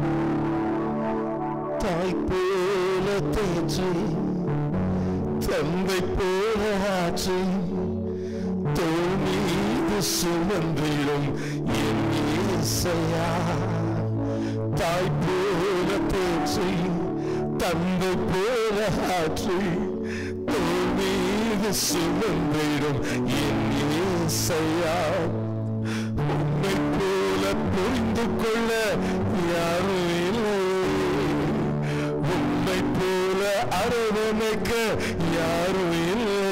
Speaker 1: தாய் போல தேற்றி தந்தை போல ஆற்றி தோல் மீது சுமந்திடும் என் இயேசையா தாய் போல தேற்றி தந்தை போல ஆற்றி தோல் மீது சுமந்திடும் என் இயேசையா உன்னை போல புரிந்து கொள்ள யாரும் இல்லை உன்னை போல அரவணைக்க யாரும் இல்லை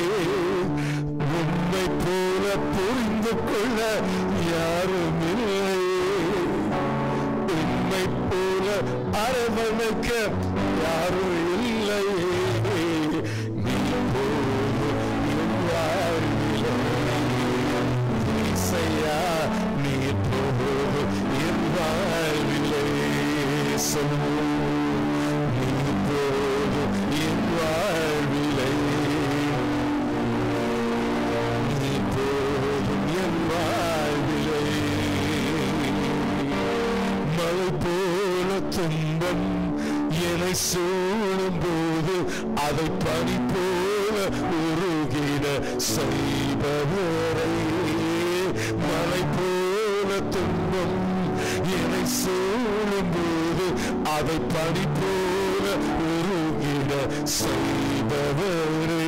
Speaker 1: உன்னை போல புரிந்து கொள்ள யாரும் இல்லை உன்னை போல அரவணைக்க யாரும் இல்லை நீ போதும் என் வாழ்விலே. இசையா நீ போதும் என் வாழ்விலே. சொல்லு. நீ போதும் என் வாழ்விலே. நீ போதும் என் வாழ்விலே. மழை போல துன்பம் என்னை சூழும் போது அதை பனி போல உருகிட செய்பவரை மழை போல துன்பம் என்னை சூழும் போது அதை பனி போல உருகிட செய்பவரே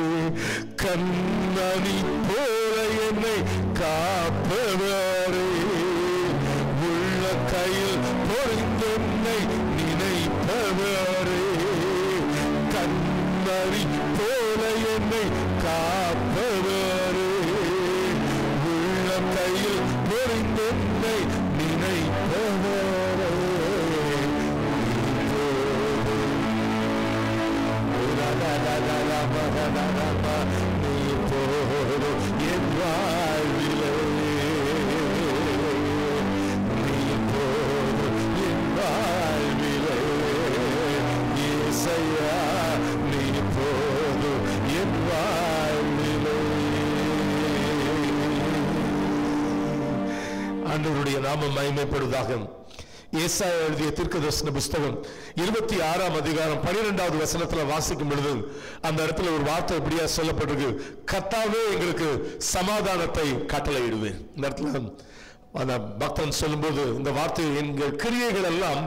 Speaker 1: கண்ணனி போல என்னை காப்பவரே உள்ள கையில் பொறிந்தென்னை நினைப்பவரே கண்ணறி போல என்னை காப்பவரே உள்ள கையில் பொறிந்தென்னை நினைப்பவரே நீ போதும் என் வாழ்விலே நீ போதும் என் வாழ்விலே இயேசையா நீ போதும் என் வாழ்விலே ஆண்டவருடைய நாமம் மகிமைப்படுவதாக ஏசாயா எழுதிய தீர்க்கதரிசன புஸ்தகம் இருபத்தி ஆறாம் அதிகாரம் பனிரெண்டாவது வசனத்துல வாசிக்கும் பொழுது அந்த இடத்துல ஒரு வார்த்தை இப்படியா சொல்லப்பட்டிருக்கு கர்த்தாவே எங்களுக்கு சமாதானத்தை கட்டளையிடுவேன் இந்த இடத்துல அந்த பக்தன் சொல்லும்போது இந்த வார்த்தை எங்கள் கிரியைகள் எல்லாம்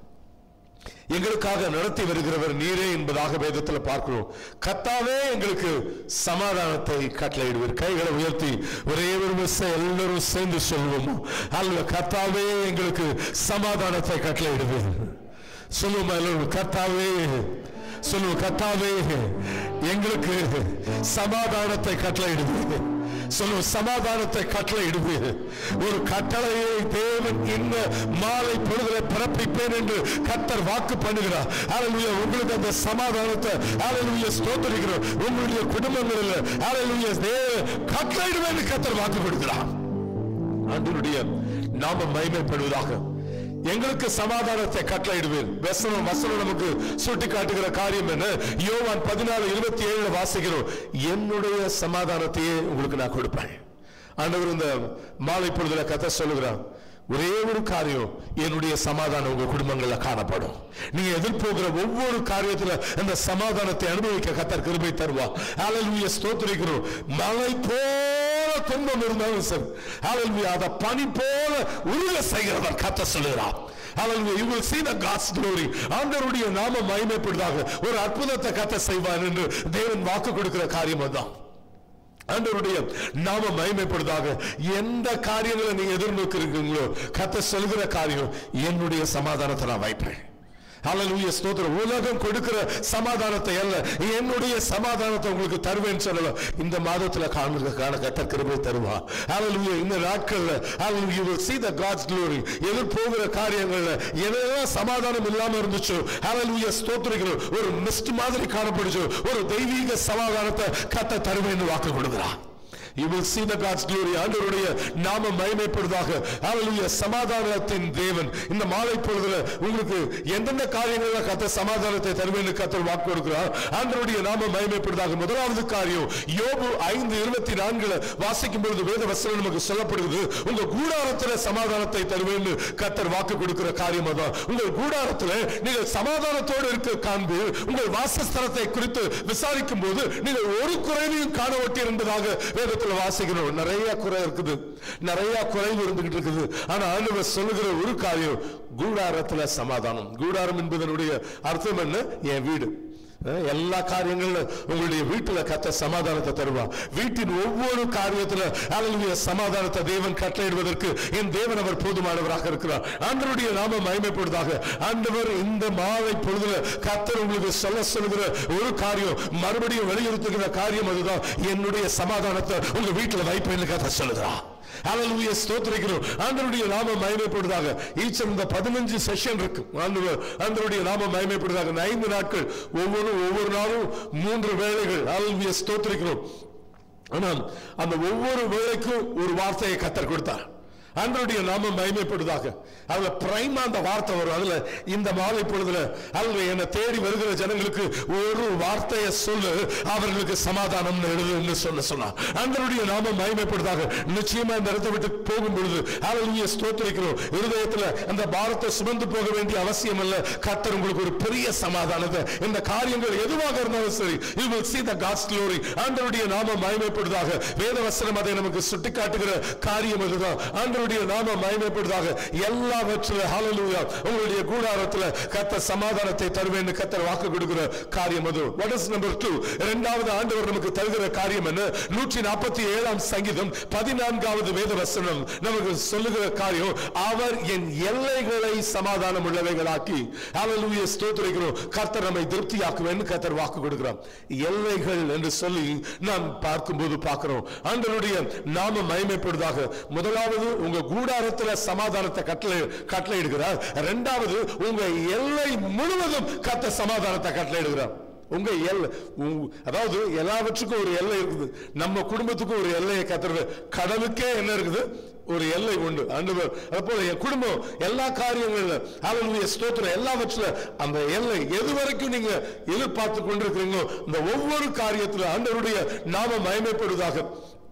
Speaker 1: எங்களுக்காக நடத்தி வருகிறவர் நீரே என்பதாக வேதத்தில் பார்க்கிறோம் கத்தாவே எங்களுக்கு சமாதானத்தை கட்டளையிடுவீர் கைகளை உயர்த்தி ஒரே ஒரு விசை எல்லாரும் சேர்ந்து சொல்லுவோம் அல்ல கத்தாவே எங்களுக்கு சமாதானத்தை கட்டளையிடுவீர் சொல்லுவோம் எல்லாரும் கத்தாவே சொல்லுவோம் கத்தாவே எங்களுக்கு சமாதானத்தை கட்டளையிடுவீர் சொல்லுவோம் சமாதானத்தை கட்டளையிடுவீர் ஒரு கட்டளையை தேவன் இந்த மாலை பொழுதுல பிறப்பிப்பேன் என்று கத்தர் வாக்கு பண்ணுகிறார் அல்லேலூயா உங்களுக்கு அந்த சமாதானத்தை அல்லேலூயா ஸ்தோத்திரிக்கிறோம் உங்களுடைய குடும்பங்களில் அல்லேலூயா தேவ கட்டளையிடுவேன் கத்தர் வாக்கு கொடுக்கிறார் ஆண்டவருடைய நாம மகிமைப்படுவதாக எங்களுக்கு சமாதானத்தை கட்டளையிடுவேன் வசனம் வசனம் நமக்கு சுட்டி காட்டுகிற காரியம் என்ன யோவான் பதினாலு இருபத்தி ஏழுல வாசிக்கிறோம் என்னுடைய சமாதானத்தையே உங்களுக்கு நான் கொடுப்பேன் ஆண்டவர் இந்த மாலை பொழுதுல கதை சொல்லுகிறான் ஒரே ஒரு காரியம் என்னுடைய சமாதானம் உங்க குடும்பங்கள்ல காணப்படும் நீங்க எதிர்போகிற ஒவ்வொரு காரியத்துல அந்த சமாதானத்தை அனுபவிக்க கத்தர் கிருபை தருவா ஹalleluya ஸ்தோத்திரிக்கிறோம் மலை போல துன்பம் இருந்தாலும் சரி ஹalleluya அத பனி போல உருக செய்கிறவர் கத்த சொல்லுகிறார் Hallelujah. You will see the God's glory. ஆண்டவருடைய நாம மகிமைப்படுவதாக ஒரு அற்புதத்தை கத்த செய்வார் என்று தேவன் வாக்கு கொடுக்கிற காரியம் அதுதான் ஆண்டவருடைய நாம மகிமைப்படுதாக எந்த காரியங்களை நீங்க எதிர்நோக்கிறீங்களோ கத்த சொல்கிற காரியம் என்னுடைய சமாதானத்தை நான் வைப்பேன் ஹalleluya ஸ்தோத்திரம் உலகம் கொடுக்கிற சமாதானத்தை அல்ல என்னுடைய சமாதானத்தை உங்களுக்கு தருவேன்னு சொல்லல இந்த மாதத்துல காணுங்க காண கத்த கிருபை தருவா ஹalleluya இந்த நாட்கள்ல hallelujah you will see the god's glory எதிர் போகிற காரியங்கள்ல எதெல்லாம் சமாதானம் இல்லாம இருந்துச்சோ hallelujah ஸ்தோத்திரிக்கிறோம் ஒரு மிஸ்ட் மாதிரி காணப்படுச்சோ ஒரு தெய்வீக சமாதானத்தை கத்த தருவேன்னு வாக்கு கொடுக்கிறான் You will see the God's glory. ஆண்டவருடைய நாம மகிமைப்படுவதாக Hallelujah. சமாதானத்தின் தேவன் இந்த மாலை பொழுதுல உங்களுக்கு எந்தெந்த காரியங்கள்ல கத்த சமாதானத்தை தருவேன்னு கத்தர் வாக்கு கொடுக்கிறார் ஆண்டவருடைய நாம மகிமைப்படுவதாக முதலாவது காரியம் யோபு ஐந்து இருபத்தி நான்குல வாசிக்கும் பொழுது வேத வசனம் நமக்கு சொல்லப்படுகிறது உங்க கூடாரத்துல சமாதானத்தை தருவேன்னு கத்தர் வாக்கு கொடுக்கிற காரியம் அதான் உங்கள் கூடாரத்துல நீங்கள் சமாதானத்தோடு இருக்க காண்பு உங்கள் வாசஸ்தலத்தை குறித்து விசாரிக்கும் போது நீங்கள் ஒரு குறைவையும் காண ஒட்டி என்பதாக வேதத்தில் வாசிக்கிறோம் நிறைய குறை இருக்குது நிறைய குறைவு இருந்துகிட்டு இருக்குது ஆனா ஆண்டவர் சொல்லுகிற ஒரு காரியம் கூடாரத்துல சமாதானம் கூடாரம் என்பதனுடைய அர்த்தம் என்ன என் வீடு அஹ் எல்லா காரியங்கள்ல உங்களுடைய வீட்டுல கத்த சமாதானத்தை தருவா வீட்டின் ஒவ்வொரு காரியத்துல அல்லது சமாதானத்தை தேவன் கட்டளையிடுவதற்கு என் தேவன் அவர் போதுமானவராக இருக்கிறார் ஆண்டவருடைய நாம மகிமைப்படுவதாக ஆண்டவர் இந்த மாலை பொழுதுல கத்தர் உங்களுக்கு சொல்ல சொல்லுகிற ஒரு காரியம் மறுபடியும் வலியுறுத்துகிற காரியம் அதுதான் என்னுடைய சமாதானத்தை உங்க வீட்டுல வைப்பேன்னு கத்த சொல்லுகிறார் ஹalleluya ஸ்தோத்திரிக்கிறோம் ஆண்டவருடைய நாம மகிமைப்படுவதாக ஈச் இந்த பதினஞ்சு செஷன் இருக்கு ஆண்டவர் ஆண்டவருடைய நாம மகிமைப்படுவதாக இந்த ஐந்து நாட்கள் ஒவ்வொரு ஒவ்வொரு நாளும் மூன்று வேளைகள் ஹalleluya ஸ்தோத்திரிக்கிறோம் ஆனால் அந்த ஒவ்வொரு வேளைக்கும் ஒரு வார்த்தையை கத்தர் கொடுத்தார் ஆண்டவருடைய நாமம் மகிமைப்படுவதாக அதுல பிரைமா அந்த வார்த்தை வரும் அதுல இந்த மாலை பொழுதுல அதுல என்னை தேடி வருகிற ஜனங்களுக்கு ஒரு வார்த்தையை சொல்லு அவர்களுக்கு சமாதானம் எழுதுன்னு சொல்ல சொன்னார் ஆண்டவருடைய நாமம் மகிமைப்படுவதாக நிச்சயமா இந்த இடத்தை விட்டு போகும் பொழுது ஹalleluya ஸ்தோத்திரிக்கிறோம் இருதயத்துல அந்த பாரத்தை சுமந்து போக வேண்டிய அவசியம் இல்ல கர்த்தர் உங்களுக்கு ஒரு பெரிய சமாதானத்தை இந்த காரியங்கள் எதுவாக இருந்தாலும் சரி you will see the God's glory ஆண்டவருடைய நாமம் மகிமைப்படுவதாக வேத வசனம் அதை நமக்கு சுட்டிக்காட்டுகிற காரியம் அதுதான் ஆண்டவருடைய நாமம் மகிமைப்படுவதாக எல்லாவற்றில ஹalleluya உங்களுடைய கூடாரத்துல கர்த்தர் சமாதானத்தை தருவேன்னு கர்த்தர் வாக்கு கொடுக்கிற காரியம் அது what is number 2 இரண்டாவது ஆண்டவர் நமக்கு தருகிற காரியம் என்ன நூற்றி நாற்பத்தி ஏழாம் சங்கீதம் பதினான்காவது வேத வசனம் நமக்கு சொல்லுகிற காரியம் அவர் என் எல்லைகளை சமாதானம் உள்ளவைகளாக்கி ஹalleluya ஸ்தோத்திரிக்கிறோம் கர்த்தர் நம்மை திருப்தியாக்குவேன்னு கர்த்தர் வாக்கு கொடுக்கிறார் எல்லைகள் என்று சொல்லி நாம் பார்க்கும்போது பார்க்கிறோம் ஆண்டவருடைய நாம மகிமைப்படுவதாக முதலாவது உங்க கூடாரத்துல சமாதானத்தை கட்டளை கட்டளையிடுகிறார் இரண்டாவது உங்க எல்லை முழுவதும் கத்த சமாதானத்தை கட்டளையிடுகிறார் உங்க எல்லை உங்க- அதாவது எல்லாவற்றுக்கும் ஒரு எல்லை இருக்குது நம்ம குடும்பத்துக்கும் ஒரு எல்லையை கத்துறது கடலுக்கே என்ன இருக்குது ஒரு எல்லை உண்டு ஆண்டவர் அது போல என் குடும்பம் எல்லா காரியங்கள்ல அவனுடைய ஸ்தோத்திரம் எல்லாவற்றில அந்த எல்லை எது வரைக்கும் நீங்க எதிர்பார்த்து கொண்டிருக்கிறீங்களோ இந்த ஒவ்வொரு காரியத்துல ஆண்டவருடைய நாம மயமைப்படுவதாக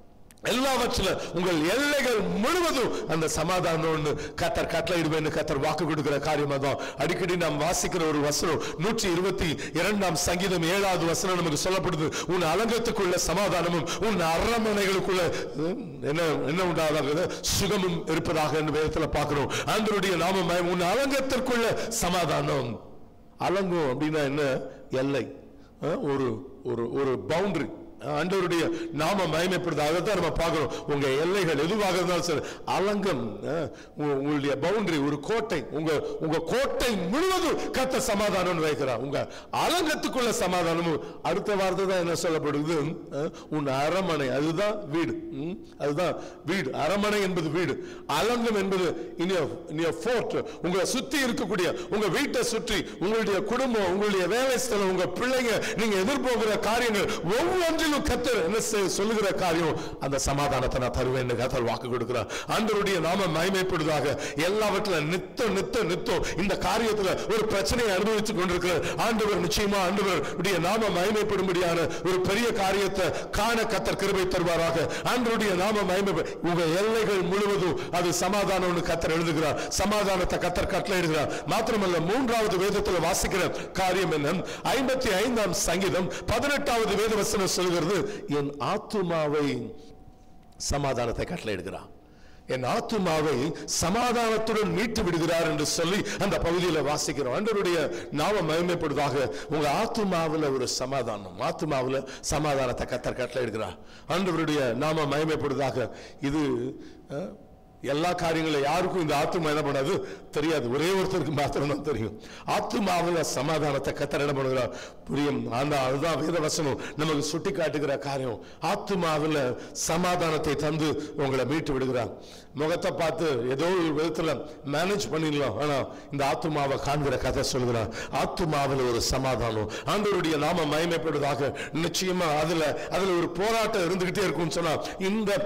Speaker 1: எல்லாவற்றில உங்கள் எல்லைகள் முழுவதும் அந்த சமாதானம் ஒண்ணு கத்தர் கட்டளையிடுவேன் கத்தர் வாக்கு கொடுக்கிற காரியம் அதான் அடிக்கடி நாம் வாசிக்கிற ஒரு வசனம் நூற்றி இருபத்தி இரண்டாம் சங்கீதம் ஏழாவது வசனம் நமக்கு சொல்லப்படுது உன் அலங்கத்துக்குள்ள சமாதானமும் உன் அரண்மனைகளுக்குள்ள உம், என்ன என்ன உண்டாதாக சுகமும் இருப்பதாக என்று வேதத்துல பார்க்கிறோம் ஆண்டவருடைய நாமம் மயம். உன் அலங்கத்திற்குள்ள சமாதானம் அலங்கம் அப்படின்னா என்ன எல்லை அஹ், ஒரு ஒரு ஒரு பவுண்டரி ஆண்டவருடைய நாம மயமைப்படுது அதை தான் நம்ம பார்க்கிறோம் உங்க எல்லைகள் எதுவாக இருந்தாலும் சரி அலங்கம் அஹ், உங்க- உங்களுடைய பவுண்டரி ஒரு கோட்டை உங்க உங்க கோட்டை முழுவதும் கத்த சமாதானம் வைக்கிறார் உங்க அலங்கத்துக்குள்ள சமாதானமும் அடுத்த வார்த்தை தான் என்ன சொல்லப்படுது அஹ், உன் அரமனை அதுதான் வீடு ம், அதுதான் வீடு அரமனை என்பது வீடு அலங்கம் என்பது ஃபோர்ட் உங்களை சுத்தி இருக்கக்கூடிய உங்க வீட்டை சுற்றி உங்களுடைய குடும்பம் உங்களுடைய வேலை ஸ்தலம் உங்க பிள்ளைங்க நீங்க எதிர்போகிற காரியங்கள் ஒவ்வொன்றிலும் கத்தர் என்ன செய்- சொல்லுகிற காரியம் அந்த சமாதானத்தை நான் தருவேன் கத்தர் வாக்கு கொடுக்கிறார் ஆண்டவருடைய நாம மகிமைப்படுவதாக எல்லாவற்றிலும் நித்தம் நித்தம் நித்தம் இந்த காரியத்துல ஒரு பிரச்சனையை அனுபவித்துக் கொண்டிருக்கிற ஆண்டவர் நிச்சயமா ஆண்டவருடைய நாம மகிமைப்படும்படியான ஒரு பெரிய காரியத்தை காண கத்தர் கிருபை தருவாராக ஆண்டவருடைய நாம மகிமை உங்க எல்லைகள் முழுவதும் அது சமாதானம்னு கத்தர் எழுதுகிறார் சமாதானத்தை கத்தர் கட்டளையிடுகிறார் மாத்திரமல்ல மூன்றாவது வேதத்துல வாசிக்கிற காரியம் என்ன ஐம்பத்தி ஐந்தாம் சங்கீதம் பதினெட்டாவது வேத வசனம் சொல்கிறது என் ஆத்துமாவை சமாதானத்தை கட்டளையிடுகிறார் என் ஆத்துமாவை சமாதானத்துடன் மீட்டு விடுகிறார் என்று சொல்லி அந்த பகுதியில் வாசிக்கிறோம் ஆண்டவருடைய நாம மகிமைப்படுவதாக உங்க ஆத்துமாவுல ஒரு சமாதானம் ஆத்துமாவுல சமாதானத்தை கத்தர் கட்டளையிடுகிறார் ஆண்டவருடைய நாம மகிமைப்படுவதாக இது அஹ், எல்லா காரியங்களும் யாருக்கும் இந்த ஆத்துமா என்ன பண்ணாது தெரியாது ஒரே ஒருத்தருக்கு மாத்திரம் தான் தெரியும் ஆத்துமாவுல சமாதானத்தை கத்தர் என்ன பண்ணுகிறார் புரியும் ஆனா அதுதான் வேத வசனம் நமக்கு சுட்டி காட்டுகிற காரியம் ஆத்துமாவுல சமாதானத்தை தந்து உங்களை மீட்டு விடுகிறார் முகத்தை பார்த்து ஏதோ ஒரு விதத்துல மேனேஜ் பண்ணிடலாம் ஆனா இந்த ஆத்துமாவை காண்கிற கதை சொல்கிறார் ஆத்துமாவில் ஒரு சமாதானம் ஆண்டவருடைய நாம மயமைப்படுவதாக நிச்சயமா அதுல அதுல ஒரு போராட்டம் இருந்துகிட்டே இருக்கும்னு சொன்னா இந்த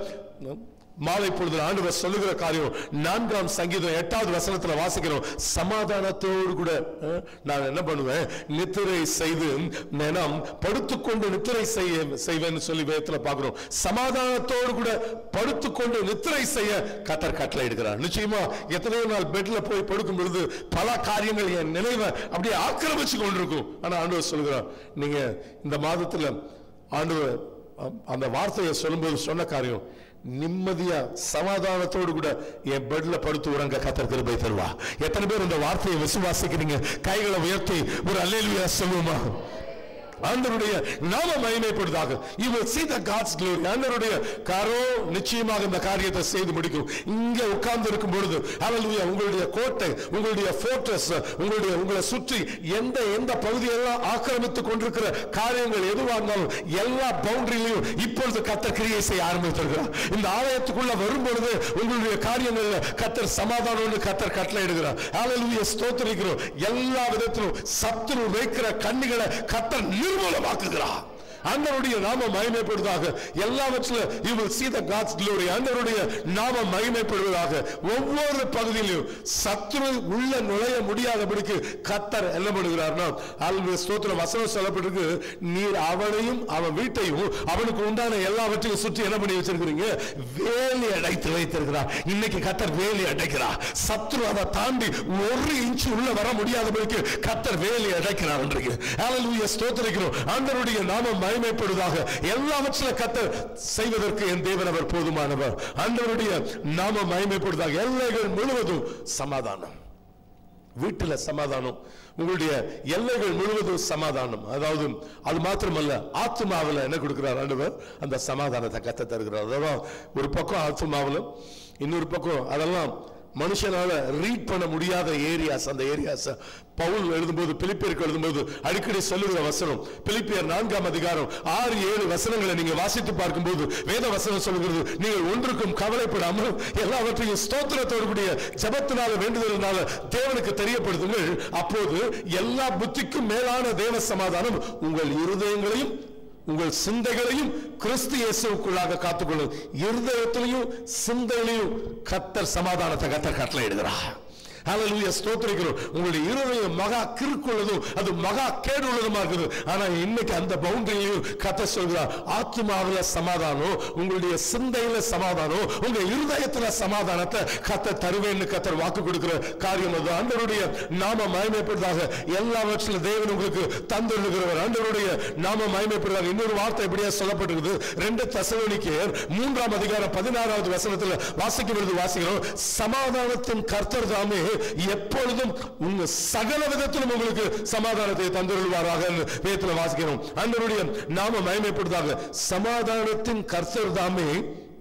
Speaker 1: மாலை பொழுது ஆண்டவர் சொல்லுகிற காரியம் நான்காம் சங்கீதம் எட்டாவது வசனத்துல வாசிக்கிறோம் சமாதானத்தோடு கூட அஹ், நான் என்ன பண்ணுவேன் நித்திரை செய்து நான் படுத்துக்கொண்டு நித்திரை செய்ய செய்வேன்னு சொல்லி வேதத்துல பார்க்கிறோம் சமாதானத்தோடு கூட படுத்துக்கொண்டு நித்திரை செய்ய கத்தர் கட்டளை எடுக்கிறார் நிச்சயமா எத்தனையோ நாள் பெட்ல போய் படுக்கும் பொழுது பல காரியங்கள் என் நினைவை அப்படியே ஆக்கிரமிச்சு கொண்டிருக்கும் ஆனா ஆண்டவர் சொல்கிறார் நீங்க இந்த மாதத்துல ஆண்டவர் அ- அந்த வார்த்தையை சொல்லும்போது சொன்ன காரியம் நிம்மதியா சமாதானத்தோடு கூட என் பெட்ல படுத்து உறங்க கத்தர் கிருபை தருவா எத்தனை பேர் இந்த வார்த்தையை விசுவாசிக்கிறீங்க கைகளை உயர்த்தி ஒரு அல்லேலுயா சொல்லுமா ஆண்டவருடைய நாம மகிமைப்படுதாக you will see the God's glory ஆண்டவருடைய கரோ நிச்சயமாக இந்த காரியத்தை செய்து முடிக்கும் இங்க உட்கார்ந்து இருக்கும் பொழுது ஹalleluya உங்களுடைய கோட்டை உங்களுடைய fortress உங்களுடைய உங்களை சுற்றி எந்த எந்த பகுதியெல்லாம் ஆக்கிரமித்துக் கொண்டிருக்கிற காரியங்கள் எதுவாக இருந்தாலும் எல்லா பவுண்டரியிலையும் இப்பொழுது கத்தர் கிரியை செய்ய ஆரம்பித்திருக்கிறார் இந்த ஆலயத்துக்குள்ள வரும் பொழுது உங்களுடைய காரியங்கள்ல கத்தர் சமாதானம் கத்தர் கட்டளை இடுகிறார் ஹalleluya ஸ்தோத்திரிக்கிறோம் எல்லா விதத்திலும் சத்துரு வைக்கிற கண்ணிகளை கத்தர் நிர்மூலமாக்குகிறார் ஆண்டவருடைய நாம மகிமைப்படுவதாக எல்லாவற்றிலும் you will see the God's glory ஆண்டவருடைய நாம மகிமைப்படுவதாக ஒவ்வொரு பகுதியிலும் சத்துரு உள்ள நுழைய முடியாதபடிக்கு கத்தர் என்ன பண்ணுகிறார்னா அல்வ ஸ்தோத்திரம் வசனம் சொல்லப்பட்டிருக்கு நீர் அவனையும் அவன் வீட்டையும் அவனுக்கு உண்டான எல்லாவற்றையும் சுற்றி என்ன பண்ணி வச்சிருக்கிறீங்க வேலி அடைத்து வைத்திருக்கிறார் இன்னைக்கு கத்தர் வேலி அடைக்கிறார் சத்ரு அதை தாண்டி ஒரு இன்ச் உள்ள வர முடியாதபடிக்கு கத்தர் வேலி அடைக்கிறார் இன்றைக்கு ஹalleluya ஸ்தோத்திரிக்கிறோம் ஆண்டவருடைய நாமம் மகிமைப்படுவதாக எல்லாவற்றிலும் கத்தர் செய்வதற்கு என் தேவன் அவர் போதுமானவர் ஆண்டவருடைய நாமம் மகிமைப்படுவதாக எல்லைகள் முழுவதும் சமாதானம் வீட்டுல சமாதானம் உங்களுடைய எல்லைகள் முழுவதும் சமாதானம் அதாவது அது மாத்திரமல்ல ஆத்மாவில் என்ன கொடுக்கிறார் ஆண்டவர் அந்த சமாதானத்தை கத்த தருகிறார் அதான் ஒரு பக்கம் ஆத்மாவில் இன்னொரு பக்கம் அதெல்லாம் மனுஷனால ரீட் பண்ண முடியாத ஏரியாஸ் அந்த ஏரியாஸ் பவுல் எழுதும்போது பிலிப்பியருக்கு எழுதும்போது அடிக்கடி சொல்லுகிற வசனம் பிலிப்பியர் நான்காம் அதிகாரம் ஆறு ஏழு வசனங்களை நீங்க வாசித்து பார்க்கும்போது வேத வசனம் சொல்லுகிறது நீங்கள் ஒன்றுக்கும் கவலைப்படாமல் எல்லாவற்றையும் ஸ்தோத்திரத்தோடு கூடிய ஜபத்தினால வேண்டுதலினால தேவனுக்கு தெரியப்படுத்துங்கள் அப்போது எல்லா புத்திக்கும் மேலான தேவ சமாதானம் உங்கள் இருதயங்களையும் உங்கள் சிந்தைகளையும் கிறிஸ்து இயேசுக்குள்ளாக காத்துக்கொள்ளும் இருதயத்திலையும் சிந்தையிலையும் கத்தர் சமாதானத்தை கத்தர் கட்டளை இடுகிறார் ஹalleluya ஸ்தோத்திரிக்கிறோம் உங்களுடைய இருதயம் மகா கிறுக்குள்ளதும் அது மகா கேடுள்ளதுமா இருக்குது ஆனா இன்னைக்கு அந்த பவுண்டரியிலையும் கத்த சொல்கிறார் ஆத்மாவில சமாதானம் உங்களுடைய சிந்தையில சமாதானம் உங்க இருதயத்துல சமாதானத்தை கத்த தருவேன்னு கத்தர் வாக்கு கொடுக்கிற காரியம் அது ஆண்டவருடைய நாம மயமைப்படுதாக எல்லாவற்றிலும் தேவன் உங்களுக்கு தந்துள்ளுகிறவர் ஆண்டவருடைய நாம மயமைப்படுதாக இன்னொரு வார்த்தை எப்படியா சொல்லப்பட்டிருக்குது ரெண்டு தசவனிக்கேயர் மூன்றாம் அதிகாரம் பதினாறாவது வசனத்துல வாசிக்கும் பொழுது வாசிக்கிறோம் சமாதானத்தின் கர்த்தர் தாமே எப்பொழுதும் உங்க சகல விதத்திலும் உங்களுக்கு சமாதானத்தை தந்துள்ளுவாராக வேதத்துல வாசிக்கிறோம் ஆண்டவருடைய நாம மயமைப்படுதாக சமாதானத்தின் கர்த்தர் தாமே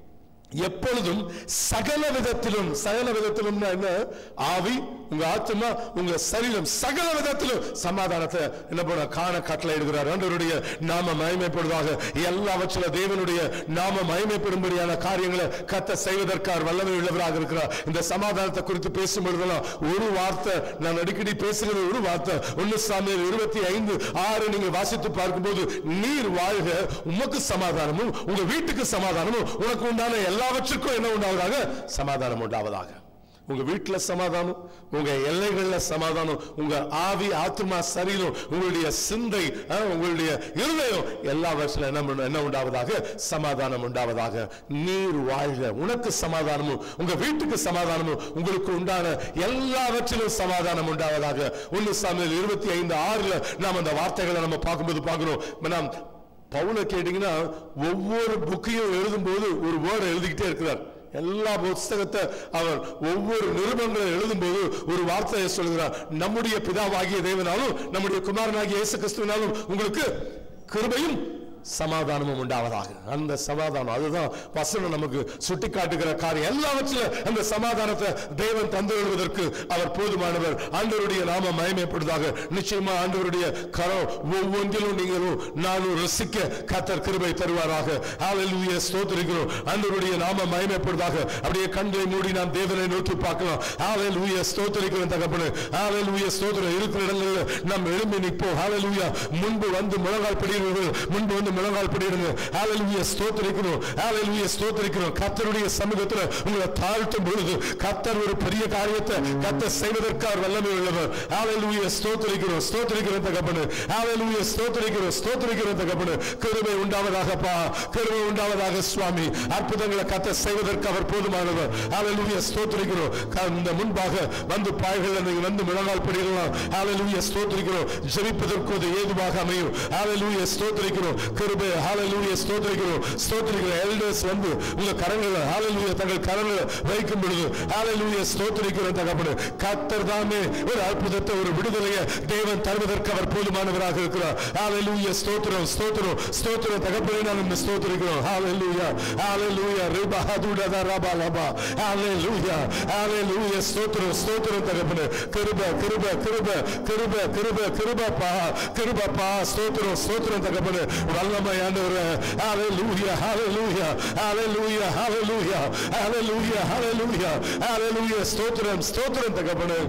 Speaker 1: எப்பொழுதும் சகல விதத்திலும் சகல விதத்திலும் என்ன ஆவி உங்க ஆத்மா உங்க சரீரம் சகல விதத்திலும் சமாதானத்தை என்ன பண்ண காண கட்டளை இடுகிறார் ஆண்டவருடைய நாம மகிமைப்படுவதாக எல்லாவற்றிலும் தேவனுடைய நாம மகிமைப்படும்படியான காரியங்களை கத்த செய்வதற்கார் வல்லமை உள்ளவராக இருக்கிறார் இந்த சமாதானத்தை குறித்து பேசும் பொழுதெல்லாம் ஒரு வார்த்தை நான் அடிக்கடி பேசுகிற ஒரு வார்த்தை ஒன்னு சாமியர் இருபத்தி ஐந்து ஆறு நீங்க வாசித்து பார்க்கும்போது நீர் வாழ்க உமக்கு சமாதானமும் உங்க வீட்டுக்கு சமாதானமும் உனக்கு உண்டான எல்லாவற்றுக்கும் என்ன உண்டாவதாக சமாதானம் உண்டாவதாக உங்க வீட்டுல சமாதானம் உங்க எல்லைகள்ல சமாதானம் உங்க ஆவி ஆத்மா சரீரம் உங்களுடைய சிந்தை அஹ், உங்களுடைய இருதயம் எல்லாவற்றிலும் என்ன பண்ண- என்ன உண்டாவதாக சமாதானம் உண்டாவதாக நீர் வாழ்க உனக்கு சமாதானமும் உங்க வீட்டுக்கு சமாதானமும் உங்களுக்கு உண்டான எல்லாவற்றிலும் சமாதானம் உண்டாவதாக ஒன்னு சாமியல் இருபத்தி ஐந்து ஆறுல நாம் அந்த வார்த்தைகளை நம்ம பார்க்கும்போது பார்க்கிறோம் நாம் பவுல கேட்டீங்கன்னா ஒவ்வொரு புக்கையும் எழுதும்போது ஒரு வேர்டு எழுதிக்கிட்டே இருக்கிறார் எல்லா புஸ்தகத்தை அவர் ஒவ்வொரு நிருபங்களை எழுதும்போது ஒரு வார்த்தையை சொல்கிறார் நம்முடைய பிதாவாகிய தேவனாலும் நம்முடைய குமாரனாகிய இயேசு கிறிஸ்துவினாலும் உங்களுக்கு கிருபையும் சமாதானமும் உண்டாவதாக அந்த சமாதானம் அதுதான் வசனம் நமக்கு சுட்டி காட்டுகிற காரியம் எல்லாவற்றிலும் அந்த சமாதானத்தை தேவன் தந்து வருவதற்கு அவர் போதுமானவர் ஆண்டவருடைய நாம மயமைப்படுவதாக நிச்சயமா ஆண்டவருடைய கரம் ஒவ்வொன்றிலும் நீங்களும் நானும் ரசிக்க கத்தர் கிருபை தருவாராக ஹalleluya ஸ்தோத்திரிக்கிறோம் ஆண்டவருடைய நாம மயமைப்படுவதாக அப்படியே கண்களை மூடி நாம் தேவனை நோக்கி பார்க்கலாம் ஹalleluya ஸ்தோத்திரிக்கிறோம் தகப்பனே ஹalleluya ஸ்தோத்திரம் இருக்கிற இடங்களில் நாம் எழும்பி நிற்போம் ஹalleluya முன்பு வந்து முழங்கால் படிடுங்கள் முன்பு வந்து முழங்கால் படிடுங்க ஹalleluya ஸ்தோத்திரிக்கிறோம் ஹalleluya ஸ்தோத்திரிக்கிறோம் கர்த்தருடைய சமூகத்துல உங்களை தாழ்த்தும் பொழுது கர்த்தர் ஒரு பெரிய காரியத்தை கர்த்தர் செய்வதற்காக வல்லமை உள்ளவர் ஹalleluya ஸ்தோத்திரிக்கிறோம் ஸ்தோத்திரிக்கிறோம் தகப்பனே ஹalleluya ஸ்தோத்திரிக்கிறோம் ஸ்தோத்திரிக்கிறோம் தகப்பனே கிருபை உண்டாவதாகப்பா கிருபை உண்டாவதாக சுவாமி அற்புதங்களை கர்த்தர் செய்வதற்கு அவர் போதுமானவர் ஹalleluya ஸ்தோத்திரிக்கிறோம் க- இந்த முன்பாக வந்து பாய்கள் நீங்க வந்து முழங்கால் படிடலாம் ஹalleluya ஸ்தோத்திரிக்கிறோம் ஜெபிப்பதற்கு அது ஏதுவாக அமையும் ஹalleluya ஸ்தோத்திரிக்கிறோம் கிருபை ஹalleluya ஸ்தோத்திரிக்கிறோம் ஸ்தோத்திரிக்கிறோம் எல்டர்ஸ் வந்து உங்க கரங்களை ஹalleluya தங்கள் கரங்களை வைக்கும் பொழுது ஹalleluya ஸ்தோத்திரிக்கிறோம் தகப்பனே கர்த்தர் தாமே ஒரு அற்புதத்தை ஒரு விடுதலையை தேவன் தருவதற்கு அவர் போதுமானவராக இருக்கிறார் ஹalleluya ஸ்தோத்திரம் ஸ்தோத்திரம் ஸ்தோத்திரம் தகப்பனே நான் உம்மை ஸ்தோத்திரிக்கிறோம் ஹalleluya ஹalleluya ரிபா ஹதுடா ரபா லபா ஹalleluya ஹalleluya ஸ்தோத்திரம் ஸ்தோத்திரம் தகப்பனே கிருப கிருப கிருப கிருப கிருப கிருபப்பா கிருபப்பா ஸ்தோத்திரம் ஸ்தோத்திரம் தகப்பனே வல்லமை ஆண்டவரே ஹalleluya ஹalleluya ஹalleluya ஹalleluya ஹalleluya ஹalleluya ஹalleluya ஸ்தோத்திரம் ஸ்தோத்திரம் தகப்பனே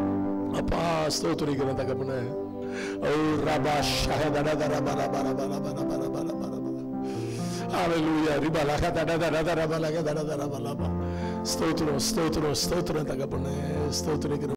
Speaker 1: அப்பா ஸ்தோத்திரிக்கிறேன் தகப்பனே ஓ ரபா ஷஹதட ரபா ரபா ரபா ரபா ரபா ரபா ரபா ரபா ஹalleluya ரிபா லகதட ரபா ரபா லகதட ரபா ரபா ஸ்தோத்திரம் ஸ்தோத்திரம் ஸ்தோத்திரம் தகப்பனே ஸ்தோத்திரிக்கிறேன்